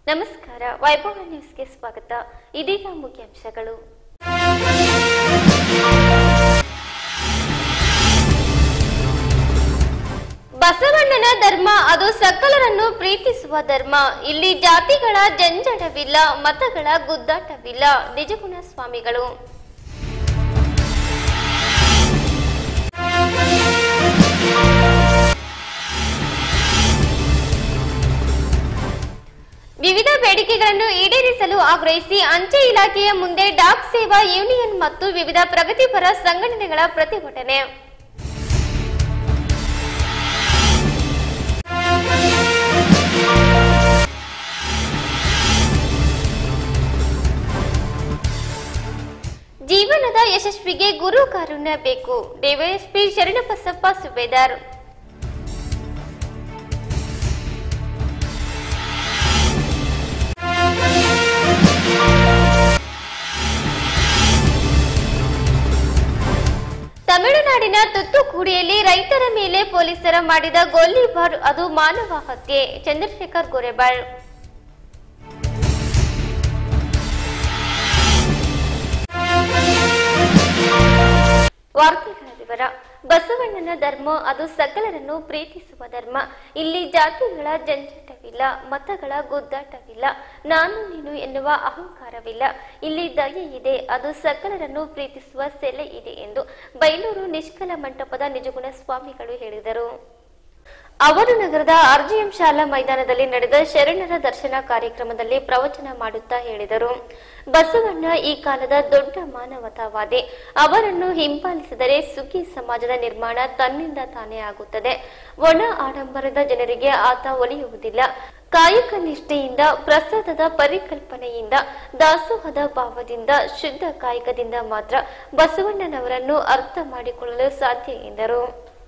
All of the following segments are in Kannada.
ನಮಸ್ಕಾರ ವೈಭವ ನ್ಯೂಸ್ಗೆ ಸ್ವಾಗತ ಇದೀಗ ಮುಖ್ಯಾಂಶಗಳು ಬಸವಣ್ಣನ ಧರ್ಮ ಅದು ಸಕಲರನ್ನು ಪ್ರೀತಿಸುವ ಧರ್ಮ ಇಲ್ಲಿ ಜಾತಿಗಳ ಜಂಜಡವಿಲ್ಲ ಮತಗಳ ಗುದ್ದಾಟವಿಲ್ಲ ನಿಜಗುಣ ಸ್ವಾಮಿಗಳು ವಿವಿಧ ಬೇಡಿಕೆಗಳನ್ನು ಈಡೇರಿಸಲು ಆಗ್ರಹಿಸಿ ಅಂಚೆ ಇಲಾಖೆಯ ಮುಂದೆ ಡಾಕ್ ಸೇವಾ ಯೂನಿಯನ್ ಮತ್ತು ವಿವಿಧ ಪ್ರಗತಿಪರ ಸಂಘಟನೆಗಳ ಪ್ರತಿಭಟನೆ ಜೀವನದ ಯಶಸ್ವಿಗೆ ಗುರು ಕಾರುಣ್ಯ ಬೇಕು ಡಿವೈಎಸ್ಪಿ ಶರಣಬಸಪ್ಪ ಸುಬೇದಾರ್ ತಮಿಳುನಾಡಿನ ತುತ್ತುಕೂಡಿಯಲ್ಲಿ ರೈತರ ಮೇಲೆ ಪೊಲೀಸರ ಮಾಡಿದ ಗೋಲಿಬಾರ್ ಅದು ಮಾನವ ಹತ್ಯೆ ಚಂದ್ರಶೇಖರ್ ಗೊರೆಬಾಳ್ ವಾರ್ತೆಗಳ ವಿವರ ಬಸವಣ್ಣನ ಧರ್ಮ ಅದು ಸಕಲರನ್ನು ಪ್ರೀತಿಸುವ ಧರ್ಮ ಇಲ್ಲಿ ಜಾತಿಗಳ ಜಂಜಟವಿಲ್ಲ ಮತಗಳ ಗುದ್ದಾಟವಿಲ್ಲ ನಾನು ನೀನು ಎನ್ನುವ ಅಹಂಕಾರವಿಲ್ಲ ಇಲ್ಲಿ ದಯೆ ಇದೆ ಅದು ಸಕಲರನ್ನು ಪ್ರೀತಿಸುವ ಸೆಲೆ ಇದೆ ಎಂದು ಬೈಲೂರು ನಿಷ್ಕಲ ಮಂಟಪದ ನಿಜಗುಣ ಸ್ವಾಮಿಗಳು ಹೇಳಿದರು ಅವರು ನಗರದ ಆರ್ಜಿಎಂ ಶಾಲಾ ಮೈದಾನದಲ್ಲಿ ನಡೆದ ಶರಣರ ದರ್ಶನ ಕಾರ್ಯಕ್ರಮದಲ್ಲಿ ಪ್ರವಚನ ಮಾಡುತ್ತಾ ಹೇಳಿದರು ಬಸವಣ್ಣ ಈ ಕಾಲದ ದೊಡ್ಡ ಮಾನವತಾವಾದಿ ಅವರನ್ನು ಹಿಂಬಾಲಿಸಿದರೆ ಸುಖಿ ಸಮಾಜದ ನಿರ್ಮಾಣ ತನ್ನಿಂದ ತಾನೇ ಆಗುತ್ತದೆ ಒಣ ಆಡಂಬರದ ಜನರಿಗೆ ಆತ ಒಲಿಯುವುದಿಲ್ಲ ಕಾಯಕ ನಿಷ್ಠೆಯಿಂದ ಪ್ರಸಾದದ ಪರಿಕಲ್ಪನೆಯಿಂದ ದಾಸೋಹದ ಭಾವದಿಂದ ಶುದ್ಧ ಕಾಯಕದಿಂದ ಮಾತ್ರ ಬಸವಣ್ಣನವರನ್ನು ಅರ್ಥ ಮಾಡಿಕೊಳ್ಳಲು ಸಾಧ್ಯ ಎಂದರು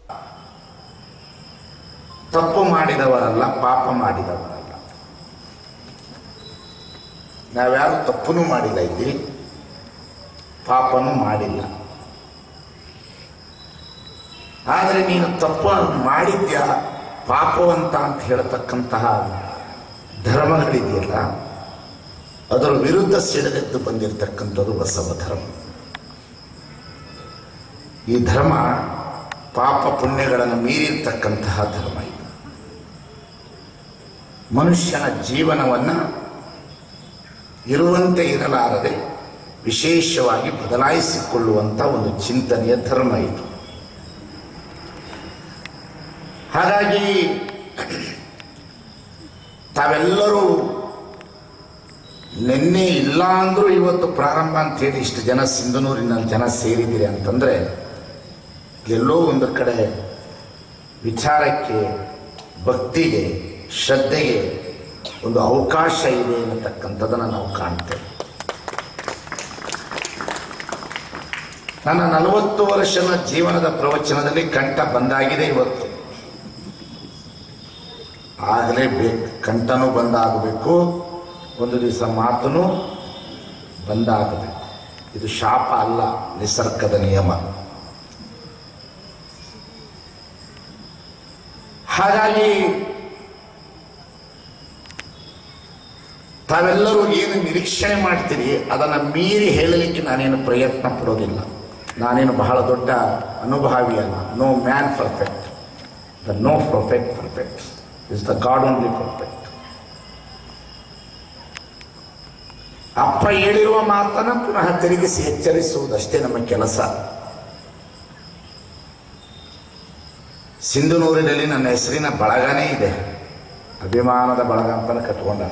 ತಪ್ಪು ಮಾಡಿದವರಲ್ಲ ಪಾಪ ಮಾಡಿದವರಲ್ಲ ನಾವ್ಯಾರು ತಪ್ಪುನೂ ಮಾಡಿಲ್ಲ ಇಲ್ಲಿ ಪಾಪನೂ ಮಾಡಿಲ್ಲ ಆದರೆ ನೀನು ತಪ್ಪು ಮಾಡಿದ್ಯಾ ಪಾಪವಂತ ಅಂತ ಹೇಳ್ತಕ್ಕಂತಹ ಧರ್ಮಗಳಿದೆಯಲ್ಲ ಅದರ ವಿರುದ್ಧ ಸಿಡಿದೆದ್ದು ಬಂದಿರತಕ್ಕಂಥದ್ದು ಬಸವ ಧರ್ಮ ಈ ಧರ್ಮ ಪಾಪ ಪುಣ್ಯಗಳನ್ನು ಮೀರಿರ್ತಕ್ಕಂತಹ ಧರ್ಮ ಇದು ಮನುಷ್ಯನ ಜೀವನವನ್ನ ಇರುವಂತೆ ಇರಲಾರದೆ ವಿಶೇಷವಾಗಿ ಬದಲಾಯಿಸಿಕೊಳ್ಳುವಂತ ಒಂದು ಚಿಂತನೆಯ ಧರ್ಮ ಇದು ಹಾಗಾಗಿ ತಾವೆಲ್ಲರೂ ನಿನ್ನೆ ಇಲ್ಲ ಅಂದ್ರೂ ಇವತ್ತು ಪ್ರಾರಂಭ ಅಂತ ಹೇಳಿ ಇಷ್ಟು ಜನ ಸಿಂಧನೂರಿನಲ್ಲಿ ಜನ ಸೇರಿದ್ದೀರಿ ಅಂತಂದ್ರೆ ಎಲ್ಲೋ ಒಂದು ಕಡೆ ವಿಚಾರಕ್ಕೆ ಭಕ್ತಿಗೆ ಶ್ರದ್ಧೆಗೆ ಒಂದು ಅವಕಾಶ ಇದೆ ಅನ್ನತಕ್ಕಂಥದ್ದನ್ನು ನಾವು ಕಾಣ್ತೇವೆ ನನ್ನ ನಲವತ್ತು ವರ್ಷದ ಜೀವನದ ಪ್ರವಚನದಲ್ಲಿ ಕಂಠ ಬಂದಾಗಿದೆ ಇವತ್ತು ಆಗಲೇಬೇಕು ಕಂಠನೂ ಬಂದಾಗಬೇಕು ಒಂದು ದಿವಸ ಮಾತನು ಬಂದಾಗಬೇಕು ಇದು ಶಾಪ ಅಲ್ಲ ನಿಸರ್ಗದ ನಿಯಮ ಹಾಗಾಗಿ ತಾವೆಲ್ಲರೂ ಏನು ನಿರೀಕ್ಷಣೆ ಮಾಡ್ತೀರಿ ಅದನ್ನು ಮೀರಿ ಹೇಳಲಿಕ್ಕೆ ನಾನೇನು ಪ್ರಯತ್ನ ಪಡೋದಿಲ್ಲ ನಾನೇನು ಬಹಳ ದೊಡ್ಡ ಅನುಭಾವಿ ಅಲ್ಲ no man perfect the no perfect perfect is the God only perfect ಅಪ್ಪ ಹೇಳಿರುವ ಮಾತನ್ನು ಪುನಃ ತಿರುಗಿಸಿ ಎಚ್ಚರಿಸುವುದಷ್ಟೇ ನಮ್ಮ ಕೆಲಸ ಸಿಂಧುನೂರಿನಲ್ಲಿ ನನ್ನ ಹೆಸರಿನ ಬಳಗನೇ ಇದೆ ಅಭಿಮಾನದ ಬಳಗ ಅಂತ ಕಟ್ಕೊಂಡ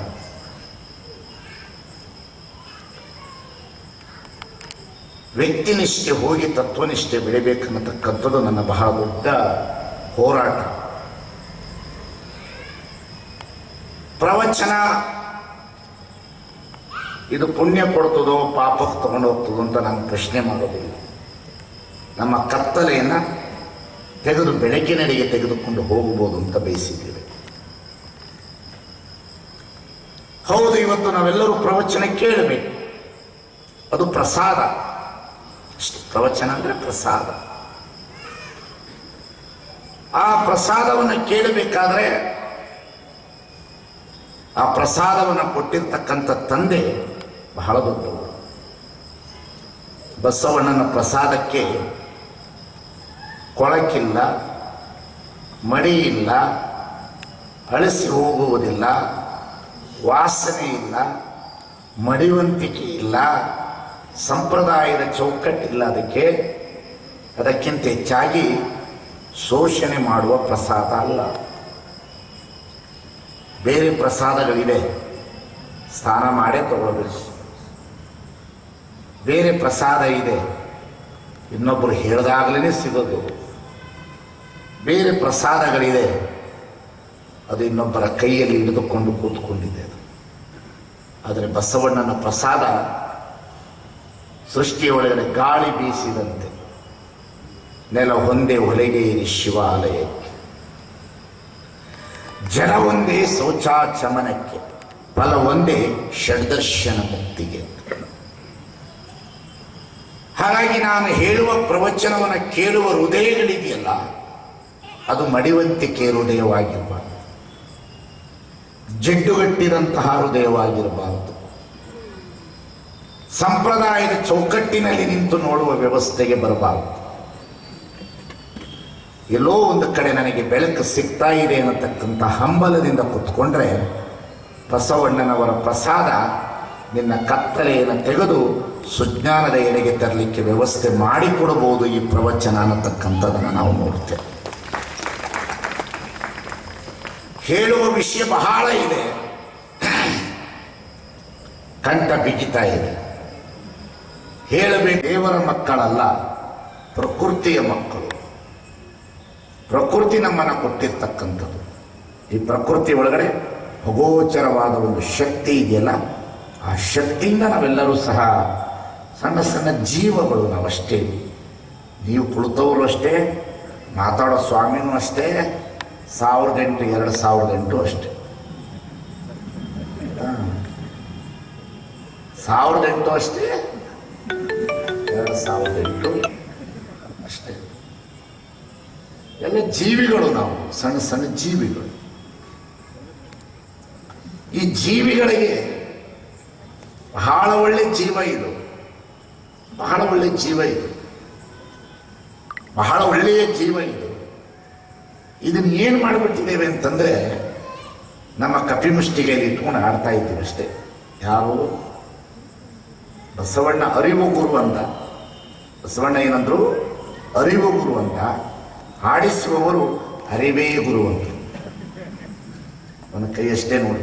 ವ್ಯಕ್ತಿನಿಷ್ಠೆ ಹೋಗಿ ತತ್ವನಿಷ್ಠೆ ಬೆಳಿಬೇಕನ್ನತಕ್ಕಂಥದ್ದು ನನ್ನ ಬಹಳ ದೊಡ್ಡ ಹೋರಾಟ ಪ್ರವಚನ ಇದು ಪುಣ್ಯ ಕೊಡ್ತದೋ ಪಾಪಕ್ಕೆ ತಗೊಂಡು ಹೋಗ್ತದೋ ಅಂತ ನಾನು ಪ್ರಶ್ನೆ ಮಾಡೋದಿಲ್ಲ ನಮ್ಮ ಕತ್ತಲೆಯನ್ನು ತೆಗೆದು ಬೆಳಕಿನಡೆಗೆ ತೆಗೆದುಕೊಂಡು ಹೋಗಬಹುದು ಅಂತ ಬಯಸಿದ್ದೇವೆ ಹೌದು ಇವತ್ತು ನಾವೆಲ್ಲರೂ ಪ್ರವಚನ ಕೇಳಬೇಕು ಅದು ಪ್ರಸಾದ ಪ್ರವಚನ ಅಂದ್ರೆ ಪ್ರಸಾದ ಆ ಪ್ರಸಾದವನ್ನು ಕೇಳಬೇಕಾದ್ರೆ ಆ ಪ್ರಸಾದವನ್ನು ಕೊಟ್ಟಿರ್ತಕ್ಕಂಥ ತಂದೆ ಬಹಳ ದೊಡ್ಡವರು ಬಸವಣ್ಣನ ಪ್ರಸಾದಕ್ಕೆ ಕೊಳಕಿಲ್ಲ ಮಡಿ ಇಲ್ಲ ಅಳಿಸಿ ಹೋಗುವುದಿಲ್ಲ ವಾಸನೆ ಇಲ್ಲ ಮಡಿವಂತಿಕೆ ಇಲ್ಲ ಸಂಪ್ರದಾಯದ ಚೌಕಟ್ಟಿಲ್ಲ ಅದಕ್ಕೆ ಅದಕ್ಕಿಂತ ಹೆಚ್ಚಾಗಿ ಶೋಷಣೆ ಮಾಡುವ ಪ್ರಸಾದ ಅಲ್ಲ ಬೇರೆ ಪ್ರಸಾದಗಳಿವೆ ಸ್ನಾನ ಮಾಡೇ ತಗೊಳ್ಬೇಕು ಬೇರೆ ಪ್ರಸಾದ ಇದೆ ಇನ್ನೊಬ್ಬರು ಹೇಳಿದಾಗಲೇ ಸಿಗೋದು ಬೇರೆ ಪ್ರಸಾದಗಳಿದೆ ಅದು ಇನ್ನೊಬ್ಬರ ಕೈಯಲ್ಲಿ ಹಿಡಿದುಕೊಂಡು ಕೂತ್ಕೊಂಡಿದೆ ಅದು ಆದರೆ ಬಸವಣ್ಣನ ಪ್ರಸಾದ ಸೃಷ್ಟಿಯ ಒಳಗಡೆ ಗಾಳಿ ಬೀಸಿದಂತೆ ನೆಲ ಒಂದೇ ಹೊಲೆಗೆ ಇರಿ ಶಿವಾಲಯಕ್ಕೆ ಜಲ ಒಂದೇ ಶೌಚಾಚಮನಕ್ಕೆ ಫಲ ಒಂದೇ ಷಡ್ದರ್ಶನ ಮುಕ್ತಿಗೆ ಹಾಗಾಗಿ ನಾನು ಹೇಳುವ ಪ್ರವಚನವನ್ನು ಕೇಳುವ ಹೃದಯಗಳಿದೆಯಲ್ಲ ಅದು ಮಡಿವಂತಿಕೆ ಹೃದಯವಾಗಿರಬಾರದು ಜಿಡ್ಡುಗಟ್ಟಿದಂತಹ ಹೃದಯವಾಗಿರಬಾರದು ಸಂಪ್ರದಾಯದ ಚೌಕಟ್ಟಿನಲ್ಲಿ ನಿಂತು ನೋಡುವ ವ್ಯವಸ್ಥೆಗೆ ಬರಬಾರದು ಎಲ್ಲೋ ಒಂದು ಕಡೆ ನನಗೆ ಬೆಳಕು ಸಿಗ್ತಾ ಇದೆ ಅನ್ನತಕ್ಕಂಥ ಹಂಬಲದಿಂದ ಕುತ್ಕೊಂಡ್ರೆ ಬಸವಣ್ಣನವರ ಪ್ರಸಾದ ನಿನ್ನ ಕತ್ತಲೆಯನ್ನು ತೆಗೆದು ಸುಜ್ಞಾನದ ಎಡೆಗೆ ತರಲಿಕ್ಕೆ ವ್ಯವಸ್ಥೆ ಮಾಡಿಕೊಡಬಹುದು ಈ ಪ್ರವಚನ ಅನ್ನತಕ್ಕಂಥದ್ದನ್ನು ನಾವು ನೋಡ್ತೇವೆ ಹೇಳುವ ವಿಷಯ ಬಹಳ ಇದೆ ಕಂಠ ಬಿಗಿತಾ ಇದೆ ಹೇಳಬೇಕು ದೇವರ ಮಕ್ಕಳಲ್ಲ ಪ್ರಕೃತಿಯ ಮಕ್ಕಳು ಪ್ರಕೃತಿ ನಮ್ಮನ್ನು ಕೊಟ್ಟಿರ್ತಕ್ಕಂಥದ್ದು ಈ ಪ್ರಕೃತಿ ಒಳಗಡೆ ಅಗೋಚರವಾದ ಒಂದು ಶಕ್ತಿ ಇದೆಯಲ್ಲ ಆ ಶಕ್ತಿಯಿಂದ ನಾವೆಲ್ಲರೂ ಸಹ ಸಣ್ಣ ಸಣ್ಣ ಜೀವಗಳು ನಾವಷ್ಟೇ ನೀವು ಕುಳಿತವರು ಅಷ್ಟೇ ಮಾತಾಡೋ ಸ್ವಾಮಿನೂ ಅಷ್ಟೇ ಸಾವಿರದ ಎಂಟು ಎರಡು ಸಾವಿರದ ಎಂಟು ಅಷ್ಟೇ ಹಾ. ಸಾವಿರದ ಎಂಟು ಅಷ್ಟೇ ಎರಡು ಸಾವಿರದ ಎಂಟು ಅಷ್ಟೇ ಎಲ್ಲ ಜೀವಿಗಳು ನಾವು ಸಣ್ಣ ಸಣ್ಣ ಜೀವಿಗಳು ಈ ಜೀವಿಗಳಿಗೆ ಬಹಳ ಒಳ್ಳೆ ಜೀವ ಇದು ಬಹಳ ಒಳ್ಳೆ ಜೀವ ಇದು ಬಹಳ ಒಳ್ಳೆಯ ಜೀವ ಇದು ಇದನ್ನ ಏನು ಮಾಡಿಬಿಟ್ಟಿದ್ದೇವೆ ಅಂತಂದ್ರೆ ನಮ್ಮ ಕಪಿಮುಷ್ಟಿಗೆಯಲ್ಲಿ ಇಟ್ಕೊಂಡು ಆಡ್ತಾ ಇದ್ದೀವಿ ಅಷ್ಟೇ ಯಾರು ಬಸವಣ್ಣ ಅರಿವು ಗುರು ಅಂತ ಬಸವಣ್ಣ ಏನಂದ್ರು ಅರಿವು ಗುರು ಅಂತ ಆಡಿಸುವವರು ಅರಿವೇ ಗುರು ಅಂತ ಅವನ ಕೈಯಷ್ಟೇ ನೋಡಿ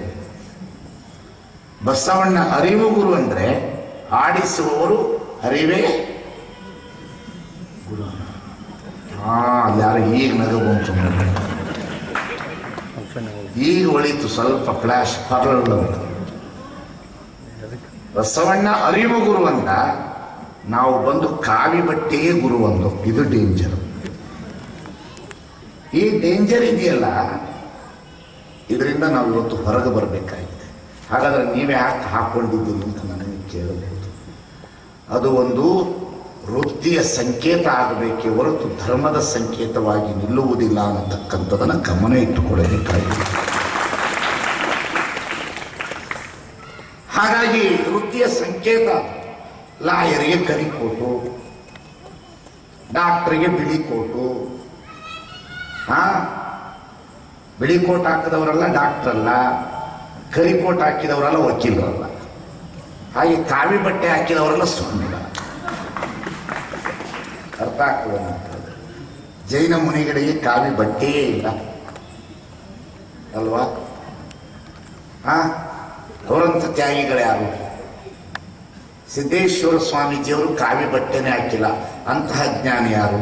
ಬಸವಣ್ಣ ಅರಿವು ಗುರು ಅಂದ್ರೆ ಆಡಿಸುವವರು ಅರಿವೇ ಗುರು ಹಾ ಅಲ್ಲಿ ಯಾರು ಈಗ ನಗು ಬಂತು ನೋಡಿ. ಈಗ ಒಳಿತು ಸ್ವಲ್ಪ ಫ್ಲಾಶ್ ಪರ್ಲ ಅಂತ ಬಸವಣ್ಣ ಅರಿವು ಗುರು ಅಂದ ನಾವು ಬಂದು ಕಾವಿ ಬಟ್ಟೆಯೇ ಗುರು ಅಂದು ಇದು ಡೇಂಜರ್ ಈ ಡೇಂಜರ್ ಇದೆಯಲ್ಲ ಇದರಿಂದ ನಾವು ಇವತ್ತು ಹೊರಗೆ ಬರಬೇಕಾಗಿದೆ ಹಾಗಾದ್ರೆ ನೀವೇ ಯಾಕೆ ಹಾಕೊಂಡಿದ್ದೀರಿ ಅಂತ ನನಗೆ ಕೇಳಬಹುದು ಅದು ಒಂದು ವೃತ್ತಿಯ ಸಂಕೇತ ಆಗಬೇಕೇ ಹೊರತು ಧರ್ಮದ ಸಂಕೇತವಾಗಿ ನಿಲ್ಲುವುದಿಲ್ಲ ಅನ್ನತಕ್ಕಂಥದನ್ನು ಗಮನ ಇಟ್ಟುಕೊಳ್ಳಬೇಕಾಗಿದೆ ಹಾಗಾಗಿ ವೃತ್ತಿಯ ಸಂಕೇತ ಲಾಯರಿಗೆ ಕರಿಕೋಟು ಡಾಕ್ಟರಿಗೆ ಬಿಳಿ ಕೋಟು ಹಾ ಬಿಳಿ ಕೋಟ್ ಹಾಕಿದವರೆಲ್ಲ ಡಾಕ್ಟರ್ ಅಲ್ಲ ಕರಿ ಕೋಟ್ ಹಾಕಿದವರೆಲ್ಲ ವಕೀಲರಲ್ಲ ಹಾಗೆ ಕಾವಿ ಬಟ್ಟೆ ಹಾಕಿದವರೆಲ್ಲ ಸ್ವಾಮಿಗಳ ಅರ್ಥ ಆಗ್ತದೆ ನನಗೆ. ಜೈನ ಮುನಿಗಳಿಗೆ ಕಾವಿ ಬಟ್ಟೆಯೇ ಇಲ್ಲ ಅಲ್ವಾ ಹಾ ಅವರಂತ ತ್ಯಾಗಿಗಳು ಯಾರು ಸಿದ್ದೇಶ್ವರ ಸ್ವಾಮೀಜಿಯವರು ಕಾವಿ ಬಟ್ಟೆನೇ ಹಾಕಿಲ್ಲ ಅಂತಹ ಜ್ಞಾನಿ ಯಾರು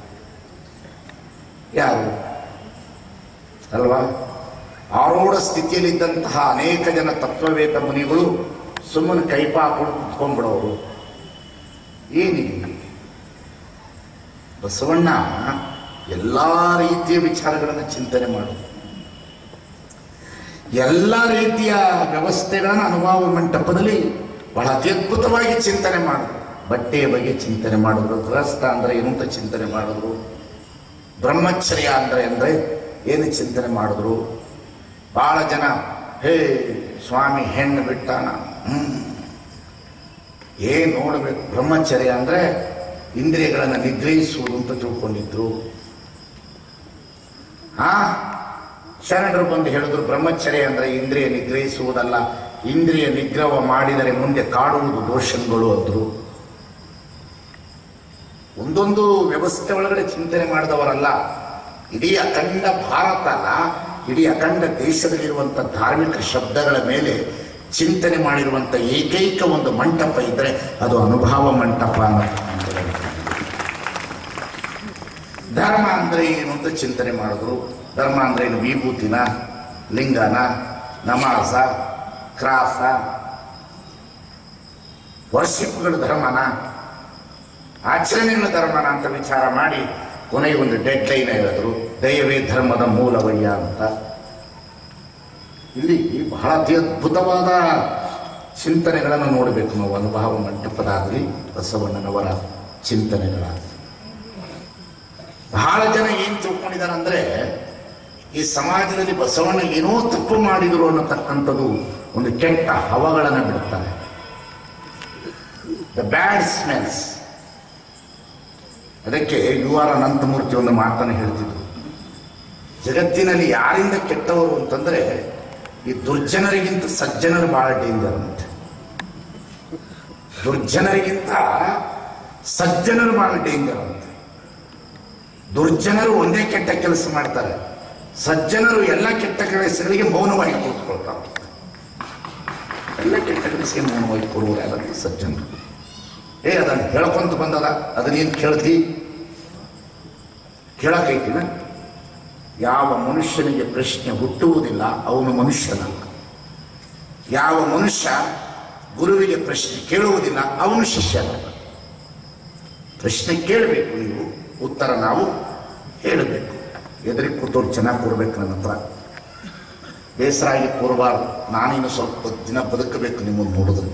ಯಾರು ಅಲ್ವಾ ಆರೋಢ ಸ್ಥಿತಿಯಲ್ಲಿದ್ದಂತಹ ಅನೇಕ ಜನ ತತ್ವವೇದ ಮುನಿಗಳು ಸುಮ್ಮನೆ ಕೈಪ ಹಾಕೊಂಡು ಕುತ್ಕೊಂಡ್ಬಿಡೋರು ಏನಿಲ್ಲ ಬಸವಣ್ಣ ಎಲ್ಲ ರೀತಿಯ ವಿಚಾರಗಳನ್ನು ಚಿಂತನೆ ಮಾಡೋದು ಎಲ್ಲ ರೀತಿಯ ವ್ಯವಸ್ಥೆಗಳನ್ನು ಅನುಭವ ಮಂಟಪದಲ್ಲಿ ಬಹಳ ಅತ್ಯದ್ಭುತವಾಗಿ ಚಿಂತನೆ ಮಾಡಿದ್ರು ಬಟ್ಟೆಯ ಬಗ್ಗೆ ಚಿಂತನೆ ಮಾಡಿದ್ರು ಗೃಹಸ್ಥ ಅಂದ್ರೆ ಏನು ಅಂತ ಚಿಂತನೆ ಮಾಡಿದ್ರು ಬ್ರಹ್ಮಚರ್ಯ ಅಂದ್ರೆ ಅಂದ್ರೆ ಏನು ಚಿಂತನೆ ಮಾಡಿದ್ರು ಬಹಳ ಜನ ಹೇ ಸ್ವಾಮಿ ಹೆಣ್ಣು ಬಿಟ್ಟಾನ ಹ್ಮ್ ಏನ್ ನೋಡಬೇಕು ಬ್ರಹ್ಮಚರ್ಯ ಅಂದ್ರೆ ಇಂದ್ರಿಯಗಳನ್ನು ನಿಗ್ರಹಿಸುವುದು ಅಂತ ತಿಳ್ಕೊಂಡಿದ್ರು ಹಾ ಶರಣರು ಬಂದು ಹೇಳಿದ್ರು ಬ್ರಹ್ಮಚರ್ಯ ಅಂದ್ರೆ ಇಂದ್ರಿಯ ನಿಗ್ರಹಿಸುವುದಲ್ಲ ಇಂದ್ರಿಯ ನಿಗ್ರಹ ಮಾಡಿದರೆ ಮುಂದೆ ಕಾಡುವುದು ದೋಷಗಳು ಅಂದ್ರು ಒಂದೊಂದು ವ್ಯವಸ್ಥೆ ಒಳಗಡೆ ಚಿಂತನೆ ಮಾಡಿದವರಲ್ಲ ಇಡೀ ಅಖಂಡ ಭಾರತ ಅಲ್ಲ ಇಡೀ ಅಖಂಡ ದೇಶದಲ್ಲಿರುವಂಥ ಧಾರ್ಮಿಕ ಶಬ್ದಗಳ ಮೇಲೆ ಚಿಂತನೆ ಮಾಡಿರುವಂಥ ಏಕೈಕ ಒಂದು ಮಂಟಪ ಇದ್ದರೆ ಅದು ಅನುಭವ ಮಂಟಪ ಅನ್ನೋದು ಧರ್ಮ ಅಂದ್ರೆ ಏನು ಅಂತ ಚಿಂತನೆ ಮಾಡಿದ್ರು ಧರ್ಮ ಅಂದ್ರೆ ಏನು ವಿಭೂತಿನ ಲಿಂಗನ ನಮಾಜ ಕ್ರಾಸ ವರ್ಷಿಪ್ಗಳ ಧರ್ಮನ ಆಚರಣೆಗಳ ಧರ್ಮನ ಅಂತ ವಿಚಾರ ಮಾಡಿ ಕೊನೆಗೆ ಒಂದು ಡೆಡ್ ಲೈನ್ ಹೇಳಿದ್ರು ದಯವೇ ಧರ್ಮದ ಮೂಲವಯ್ಯ ಅಂತ ಇಲ್ಲಿ ಬಹಳ ಅತಿ ಅದ್ಭುತವಾದ ಚಿಂತನೆಗಳನ್ನು ನೋಡಬೇಕು ನಾವು ಅನುಭವ ಮಂಟಪದಾಗಲಿ ಬಸವಣ್ಣನವರ ಚಿಂತನೆಗಳಾಗಲಿ ಬಹಳ ಜನ ಏನ್ ತಿಳ್ಕೊಂಡಿದ್ದಾರೆ ಅಂದ್ರೆ ಈ ಸಮಾಜದಲ್ಲಿ ಬಸವಣ್ಣ ಏನೋ ತಪ್ಪು ಮಾಡಿದ್ರು ಅನ್ನತಕ್ಕಂಥದ್ದು ಒಂದು ಕೆಟ್ಟ ಹವಗಳನ್ನು ಬಿಡುತ್ತಾರೆ ದ ಬ್ಯಾಡ್ ಸ್ಮೆಲ್ಸ್ ಅದಕ್ಕೆ ಯು ಆರ್ ಅನಂತಮೂರ್ತಿ ಒಂದು ಮಾತನ್ನು ಹೇಳ್ತಿದ್ರು ಜಗತ್ತಿನಲ್ಲಿ ಯಾರಿಂದ ಕೆಟ್ಟವರು ಅಂತಂದ್ರೆ ಈ ದುರ್ಜನರಿಗಿಂತ ಸಜ್ಜನರು ಬಹಳ ಡೇಂಜರ್ ಅಂತ ದುರ್ಜನರಿಗಿಂತ ಸಜ್ಜನರು ಬಹಳ ಡೇಂಜರ್ ಅಂತ ದುರ್ಜನರು ಒಂದೇ ಕೆಟ್ಟ ಕೆಲಸ ಮಾಡ್ತಾರೆ ಸಜ್ಜನರು ಎಲ್ಲ ಕೆಟ್ಟ ಕೆಲಸಗಳಿಗೆ ಮೌನವಾಗಿ ಕೂತ್ಕೊಳ್ತಾರೆ ಎಲ್ಲ ಕೆಟ್ಟ ಕೆಲಸಕ್ಕೆ ಮೌನವಾಗಿ ಕೊಡುವರು ಯಾರಂತ ಸಜ್ಜನರು ಏ ಅದನ್ನು ಹೇಳ್ಕೊಂತ ಬಂದದ ಅದನ್ನೇನು ಕೇಳ್ತಿ ಕೇಳಕೈತಿನ ಯಾವ ಮನುಷ್ಯನಿಗೆ ಪ್ರಶ್ನೆ ಹುಟ್ಟುವುದಿಲ್ಲ ಅವನು ಮನುಷ್ಯನಲ್ಲ ಯಾವ ಮನುಷ್ಯ ಗುರುವಿಗೆ ಪ್ರಶ್ನೆ ಕೇಳುವುದಿಲ್ಲ ಅವನು ಶಿಷ್ಯನಲ್ಲ ಪ್ರಶ್ನೆ ಕೇಳಬೇಕು ನೀವು ಉತ್ತರ ನಾವು ಹೇಳಬೇಕು ಎದುರಿಗೆ ಕೂತವ್ರು ಚೆನ್ನಾಗಿ ಕೊಡ್ಬೇಕು ನನ್ನ ಹತ್ರ ಬೇಸರ ಆಗಿ ಕೂರಬಾರ್ದು ನಾನಿನ್ನು ಸ್ವಲ್ಪ ದಿನ ಬದುಕಬೇಕು ನಿಮ್ಮನ್ನು ನೋಡಿದ್ರೆ